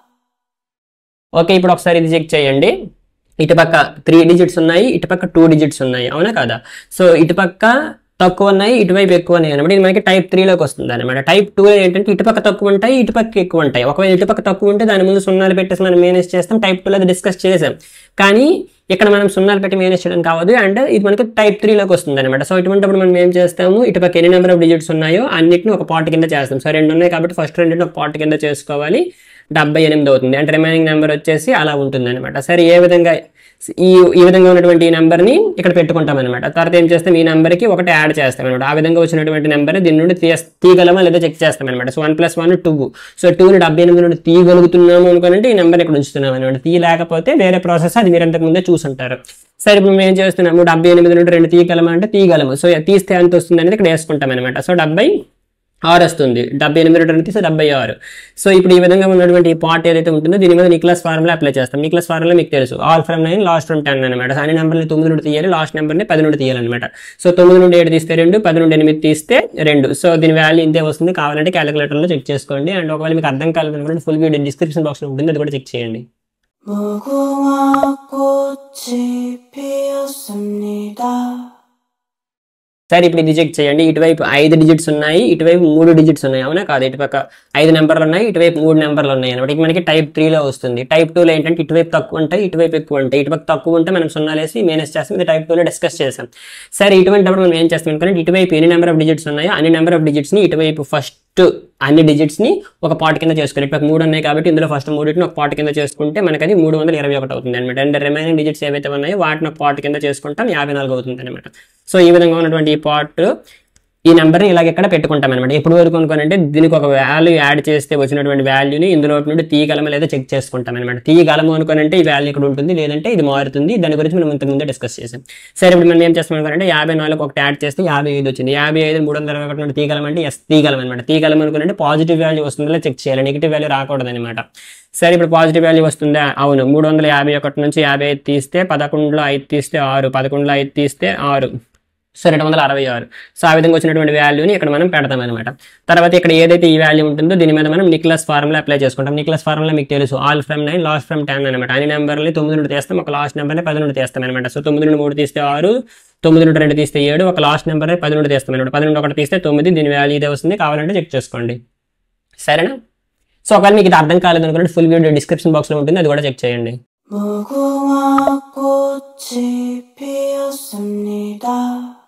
ఓకే ఇప్పుడు ఒకసారి ఇది చెక్ చేయండి ఇటుపక్క త్రీ డిజిట్స్ ఉన్నాయి ఇటుపక్క టూ డిజిట్స్ ఉన్నాయి అవునా కదా సో ఇటుపక్క తక్కువ ఉన్నాయి ఇటువైపు ఎక్కువ ఉన్నాయి అనమాట ఇది మనకి టైప్ త్రీలోకి వస్తుంది అనమాట టైప్ టూ ఏంటంటే ఇటుపక్క తక్కువ ఉంటాయి ఇటుపక్క ఎక్కువ ఉంటాయి ఒకవేళ ఇటుపక్క తక్కువ ఉంటే దాని ముందు సున్నాలు పెట్టేసి మనం మేనేజ్ చేస్తాం టైప్ టూలో అది డిస్కస్ చేసాం కానీ ఇక్కడ మనం సున్నాలు పెట్టి మేనేజ్ చేయడం కావద్దు అండ్ ఇది మనకి టైప్ త్రీలోకి వస్తుంది అనమాట సో ఇటువంటిప్పుడు మనం ఏం చేస్తాము ఇటుపక్క ఎన్ని నెంబర్ ఆఫ్ డిజిట్స్ ఉన్నాయో అన్నిటిని ఒక పార్ట్ కింద చేస్తాం సో రెండు ఉన్నాయి కాబట్టి ఫస్ట్ రెండింటిని ఒక పార్ట్ కింద చేసుకోవాలి డెబ్బై ఎనిమిది అవుతుంది అంటే రిమైనింగ్ నెంబర్ వచ్చేసి అలా ఉంటుంది అనమాట సరే ఏ విధంగా ఈ ఈ విధంగా ఉన్నటువంటి ఈ నెంబర్ని ఇక్కడ పెట్టుకుంటాం అనమాట తర్వాత ఏం చేస్తాం ఈ నెంబర్కి ఒకటి యాడ్ చేస్తాం అనమాట ఆ విధంగా వచ్చినటువంటి నెంబర్ దీని నుండి తీయ తీయగలమా లేదా చెక్ చేస్తాం అనమాట so one plus one two so టూని డెబ్బై ఎనిమిది నుండి తీయగలుగుతున్నాము అనుకోనంటే ఈ నెంబర్ ఇక్కడ ఉంచుతున్నాం అనమాట తీయలేకపోతే వేరే ప్రాసెస్ అది మీరు అంతకు ముందే చూసుంటారు సరే ఇప్పుడు మేము ఏం చేస్తున్నాము డెబ్బై ఎనిమిది నుండి రెండు తీయగలమా అంటే తీయగలము సో తీస్తే ఎంత వస్తుంది అనేది ఇక్కడ వేసుకుంటాం అనమాట సో డెబ్బై ఆరు వస్తుంది డెబ్బై ఎనిమిది రెండు తీస్తే డెబ్బై ఆరు సో ఇప్పుడు ఈ విధంగా ఉన్నటువంటి ఈ పార్ట్ ఏదైతే ఉంటుందో దీని మీద నిక్లాస్ ఫార్ములా అప్లై చేస్తాం నిక్లాస్ ఫార్ములా మీకు తెలుసు all from nine last from ten అనమాట అన్ని నెంబర్ని తొమ్మిది నుండి తీయాలి లాస్ట్ నెంబర్ని పది నుండి తీయాలన్నమాట సో తొమ్మిది నుండి ఏడు తీస్తే రెండు పది నుండి ఎనిమిది తీస్తే రెండు సో దీని వాల్యూ ఇంతే వస్తుంది కావాలంటే క్యాలిక్యులేటర్లో చెక్ చేసుకోండి అండ్ ఒకవేళ మీకు అర్థం కాలేదనుకుంటే ఫుల్ వీడియో డిస్క్రిప్షన్ బాక్స్లో ఉంటుంది అది కూడా చెక్ చేయండి 무궁화 꽃이 피었습니다. సరే ఇప్పుడు ఇది చెక్ చేయండి ఇటువైపు ఐదు డిజిట్స్ ఉన్నాయి ఇటువైపు మూడు డిజిట్స్ ఉన్నాయి అవునా కాదు ఇటుపక్క ఐదు నెంబర్లు ఉన్నాయి ఇటువైపు మూడు నెంబర్లు ఉన్నాయి అనమాట ఇది మనకి టైప్ త్రీలో వస్తుంది టైప్ టూలో ఏంటంటే ఇటువైపు తక్కువ ఉంటాయి ఇటువైపు ఎక్కువ ఉంటాయి ఇటుపక్క తక్కువ ఉంటే మనం సున్నా వేసి మేనేజ్ చేస్తాం ఇది టైప్ టూలో డిస్కస్ చేసాం సరే ఇటువంటి మనం ఏం చేస్తాం అనుకోండి ఇటువైపు ఎన్ని నెంబర్ ఆఫ్ డిజిట్స్ ఉన్నాయో అన్ని నెంబర్ ఆఫ్ డిజిట్స్ని ఇటువైపు ఫస్ట్ అన్ని digits ని ఒక పార్ట్ కింద చేసుకుని ఇప్పుడు మూడు ఉన్నాయి కాబట్టి ఇందులో ఫస్ట్ మూడింటిని ఒక పార్ట్ కింద చేసుకుంటే మనకి అది మూడు వందల ఇరవై ఒకటి అవుతుంది అనమాట అండ్ రిమైనింగ్ డిజిట్స్ ఏవైతే ఉన్నాయో వాటిని ఒక పార్ట్ కింద చేసుకుంటాం యాభై నాలుగు అవుతుంది అనమాట సో ఈ విధంగా ఉన్నటువంటి ఈ పార్ట్ ఈ నెంబర్ని ఇలాగ ఎక్కడ పెట్టుకుంటాం అనమాట ఎప్పుడు వరకు అనుకోనంటే దీనికి ఒక వాల్యూ యాడ్ చేస్తే వచ్చినటువంటి వాల్యూని ఇందులో నుండి తీయగలమా లేదా చెక్ చేసుకుంటాం అనమాట తీయగలము అనుకోనంటే ఈ వాల్యూ ఇక్కడ ఉంటుంది లేదంటే ఇది మారుతుంది దాని గురించి మనం ఇంతకు ముందే డిస్కస్ చేసాం సరే ఇప్పుడు మనం ఏం చేస్తాం అనుకోనంటే యాభై నాలుగు ఒకటి యాడ్ చేస్తే యాభై ఐదు వచ్చింది యాభై ఐదు మూడు వందల ఇరవై ఒకటి నుండి తీయగలమంటే ఎస్ తీయగలం అనమాట తీయగలం అనుకున్నట్టే పాజిటివ్ వాల్యూ వస్తుందో చెక్ చేయాలి నెగిటివ్ వాల్యూ రాకూడదు అనమాట సరే ఇప్పుడు పాజిటివ్ వాల్యూ వస్తుందా అవును మూడు వందల యాభై ఒకటి నుంచి యాభై ఐదు తీస్తే పదకొండులో ఐదు తీస్తే ఆరు పదకొండులో ఐదు తీస్తే ఆరు సో రెండు వందల అరవై ఆరు సో ఆ విధంగా వచ్చినటువంటి వాల్యూని ఇక్కడ మనం పెడతాం అనమాట తర్వాత ఇక్కడ ఏదైతే ఈ వాల్యూ ఉంటుందో దీని మీద మనం నిక్లస్ ఫార్ములా అప్లై చేసుకుంటాం నిక్లస్ ఫార్ములా మీకు తెలుసు all from nine last from ten అనమాట అన్ని నెంబర్ని తొమ్మిది నుండి తీస్తాం ఒక లాస్ట్ నెంబర్ని పది నుండి తీస్తాం అనమాట సో తొమ్మిది నుండి మూడు తీస్తే ఆరు తొమ్మిది నుండి రెండు తీస్తే ఏడు ఒక లాస్ట్ నెంబర్ పది నుండి తీస్తాం అనమాట పది నుండి ఒకటి తీస్తే తొమ్మిది దీని వాల్యూ ఇదే వస్తుంది కావాలంటే చెక్ చేసుకోండి సరేనా సో ఒకవేళ మీకు ఇది అర్థం కాలేదు అనుకుంటే ఫుల్ వీడియో డిస్క్రిప్షన్ బాక్స్లో ఉంటుంది అది కూడా చెక్ చేయండి 무궁화 꽃이 피었습니다.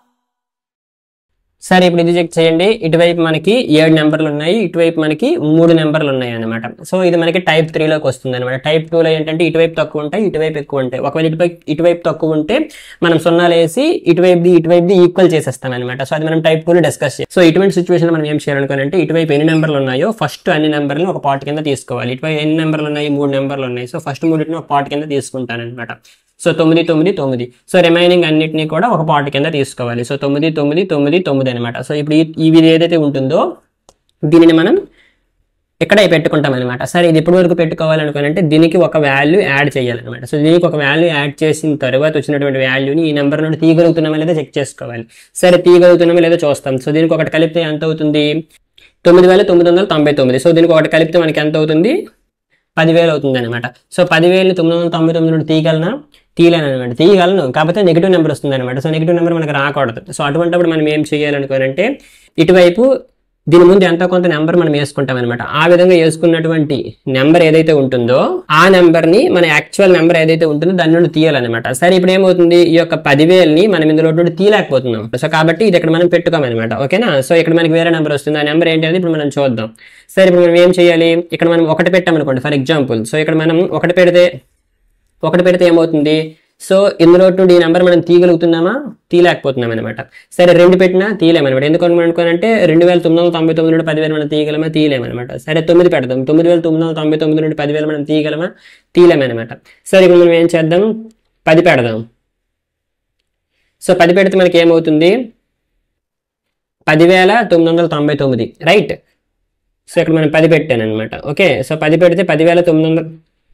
సరే ఇప్పుడు ఇది చెక్ చేయండి ఇటువైపు మనకి ఏడు నెంబర్లు ఉన్నాయి ఇటువైపు మనకి మూడు నెంబర్లు ఉన్నాయి అనమాట సో ఇది మనకి టైప్ త్రీలోకి వస్తుంది అనమాట టైప్ టూలో ఏంటంటే ఇటువైపు తక్కువ ఉంటాయి ఇటువైపు ఎక్కువ ఉంటాయి ఒకవేళ ఇటువైపు ఇటువైపు తక్కువ ఉంటే మనం సున్నాలు వేసి ఇటువైపుది ఇటువైపుది ఈక్వల్ చేసేస్తాం అనమాట సో అది మనం టైప్ టూలో డిస్కస్ చేయాలి సో ఇటువంటి సిచ్యువేషన్ మనం ఏం చేయాలనుకోనంటే ఇటువైపు ఎన్ని నెంబర్లు ఉన్నాయో ఫస్ట్ అన్ని నెంబర్లను ఒక పార్ట్ కింద తీసుకోవాలి ఇటువైపు ఎన్ని నెంబర్లు ఉన్నాయి మూడు నెంబర్లు ఉన్నాయి సో ఫస్ట్ మూడింటిని ఒక పార్ట్ కింద తీసుకుంటాను అనమాట సో తొమ్మిది తొమ్మిది తొమ్మిది సో రిమైనింగ్ అన్నిటిని కూడా ఒక పార్ట్ కింద తీసుకోవాలి సో తొమ్మిది తొమ్మిది తొమ్మిది తొమ్మిది అనమాట సో ఇప్పుడు ఈ- ఇవి ఏదైతే ఉంటుందో దీనిని మనం ఇక్కడ పెట్టుకుంటాం అనమాట సరే ఇది ఎప్పటి వరకు పెట్టుకోవాలనుకోనంటే దీనికి ఒక వాల్యూ యాడ్ చేయాలన్నమాట సో దీనికి ఒక వాల్యూ యాడ్ చేసిన తర్వాత వచ్చినటువంటి వాల్యూని ఈ నెంబర్ నుండి తీయగలుగుతున్నామా లేదా చెక్ చేసుకోవాలి సరే తీయగలుగుతున్నామా లేదా చూస్తాం సో దీనికి ఒకటి కలిపితే ఎంత అవుతుంది తొమ్మిది వేల తొమ్మిది వందల తొంభై తొమ్మిది సో దీనికి ఒకటి కలిపితే మనకి ఎంత అవుతుంది పదివేలు అవుతుంది అనమాట సో పదివేలు తొమ్మిది వందల తొంభై తొమ్మిది నుండి తీయగలనా తీయలేను అనమాట తీయగలను కాకపోతే నెగిటివ్ నెంబర్ వస్తుంది అనమాట సో నెగిటివ్ నెంబర్ మనకు రాకూడదు సో అటువంటిప్పుడు మనం ఏం చేయాలనుకోనంటే ఇటువైపు దీని ముందు ఎంతో కొంత నెంబర్ మనం వేసుకుంటాం అనమాట ఆ విధంగా వేసుకున్నటువంటి నెంబర్ ఏదైతే ఉంటుందో ఆ నెంబర్ ని మన యాక్చువల్ నెంబర్ ఏదైతే ఉంటుందో దాని నుండి తీయాలన్నమాట సరే ఇప్పుడు ఏమవుతుంది ఈ యొక్క పదివేలని మనం ఇందులో నుండి తీయలేకపోతున్నాం సో కాబట్టి ఇది ఇక్కడ మనం పెట్టుకోమన్నమాట ఓకేనా సో ఇక్కడ మనకి వేరే నెంబర్ వస్తుంది ఆ నెంబర్ ఏంటి అనేది ఇప్పుడు మనం చూద్దాం సరే ఇప్పుడు మనం ఏం చేయాలి ఇక్కడ మనం ఒకటి పెట్టామనుకోండి ఫర్ ఎగ్జాంపుల్ సో ఇక్కడ మనం ఒకటి పెడితే ఒకటి పెడితే ఏమవుతుంది సో ఇందులో నుండి ఈ నెంబర్ మనం తీయగలుగుతున్నామా తీయలేకపోతున్నాం అనమాట సరే రెండు పెట్టినా తీయలేమన్నమాట ఎందుకు అనుకోనంటే రెండు వేల తొమ్మిది వందల తొంభై తొమ్మిది నుండి పదివేలు మనం తీయగలమా తీయలేమన్నమాట సరే తొమ్మిది పెడదాం తొమ్మిది వేల తొమ్మిది వందల తొంభై తొమ్మిది నుండి పదివేలు మనం తీయగలమా తీయలేమన్నమాట సరే ఇప్పుడు మనం ఏం చేద్దాం పది పెడదాం సో పది పెడితే మనకి ఏమవుతుంది పదివేల తొమ్మిది వందల తొంభై తొమ్మిది రైట్ సో ఇక్కడ మనం పది పెట్టాను అనమాట ఓకే సో పది పెడితే పదివేల తొమ్మిది వందల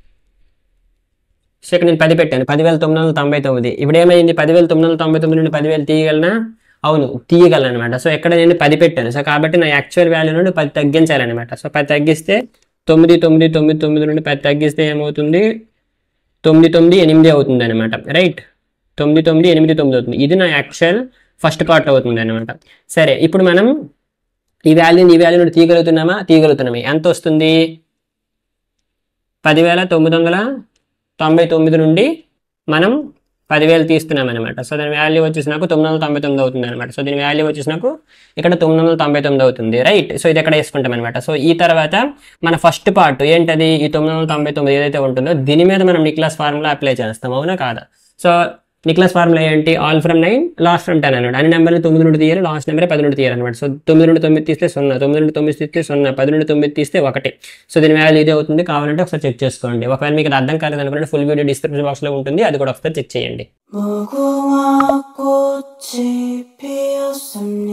సో ఇక్కడ నేను పది పెట్టాను పదివేల తొమ్మిది వందల తొంభై తొమ్మిది ఇప్పుడు ఏమైంది పదివేల తొమ్మిది వందల తొంభై తొమ్మిది నుండి పదివేలు తీయగలనా అవును తీయగలను అనమాట సో ఇక్కడ నేను పది పెట్టాను సో కాబట్టి నా యాక్చువల్ వాల్యూ నుండి పది తగ్గించాలన్నమాట సో పది తగ్గిస్తే తొమ్మిది తొమ్మిది తొమ్మిది తొమ్మిది నుండి పది తగ్గిస్తే ఏమవుతుంది తొమ్మిది తొమ్మిది ఎనిమిది అవుతుంది అనమాట రైట్ తొమ్మిది తొమ్మిది ఎనిమిది తొమ్మిది అవుతుంది ఇది నా యాక్చువల్ ఫస్ట్ పార్ట్ అవుతుంది అనమాట సరే ఇప్పుడు మనం ఈ వాల్యూని ఈ వాల్యూ నుండి తీయగలుగుతున్నామా తీయగలుగుతున్నామా ఎంత వస్తుంది పదివేల తొమ్మిది వందల తొంభై తొమ్మిది నుండి మనం పదివేలు తీస్తున్నాం అనమాట సో దాని వాల్యూ వచ్చేసి నాకు తొమ్మిది వందల తొంభై తొమ్మిది అవుతుంది అనమాట సో దీని వాల్యూ వచ్చేసి నాకు ఇక్కడ తొమ్మిది వందల తొంభై తొమ్మిది అవుతుంది రైట్ సో ఇది ఎక్కడ వేసుకుంటాం అనమాట సో ఈ తర్వాత మన ఫస్ట్ పార్ట్ ఏంటది ఈ తొమ్మిది వందల తొంభై తొమ్మిది ఏదైతే ఉంటుందో దీని మీద మనం నిక్లాస్ ఫార్ములా అప్లై చేస్తాం అవునా కాదా సో నిక్లాస్ ఫార్ములా ఏంటి all from nine last from ten అనమాట అన్ని నెంబర్లు తొమ్మిది నుండి తీయాలి లాస్ట్ నెంబర్ పది నుండి తీయాలి అనమాట సో తొమ్మిది నుండి తొమ్మిది తీస్తే సున్నా తొమ్మిది నుండి తొమ్మిది తీస్తే సున్నా పది నుండి తొమ్మిది తీస్తే ఒకటి సో దీని వాల్యూ ఇదే అవుతుంది కావాలంటే ఒకసారి చెక్ చేసుకోండి ఒకవేళ మీకు ఇది అర్థం కాలేదు అనుకుంటే ఫుల్ వీడియో డిస్క్రిప్షన్ బాక్స్లో ఉంటుంది అది కూడా ఒకసారి చెక్ చేయండి 무궁화 꽃이 피었습니다.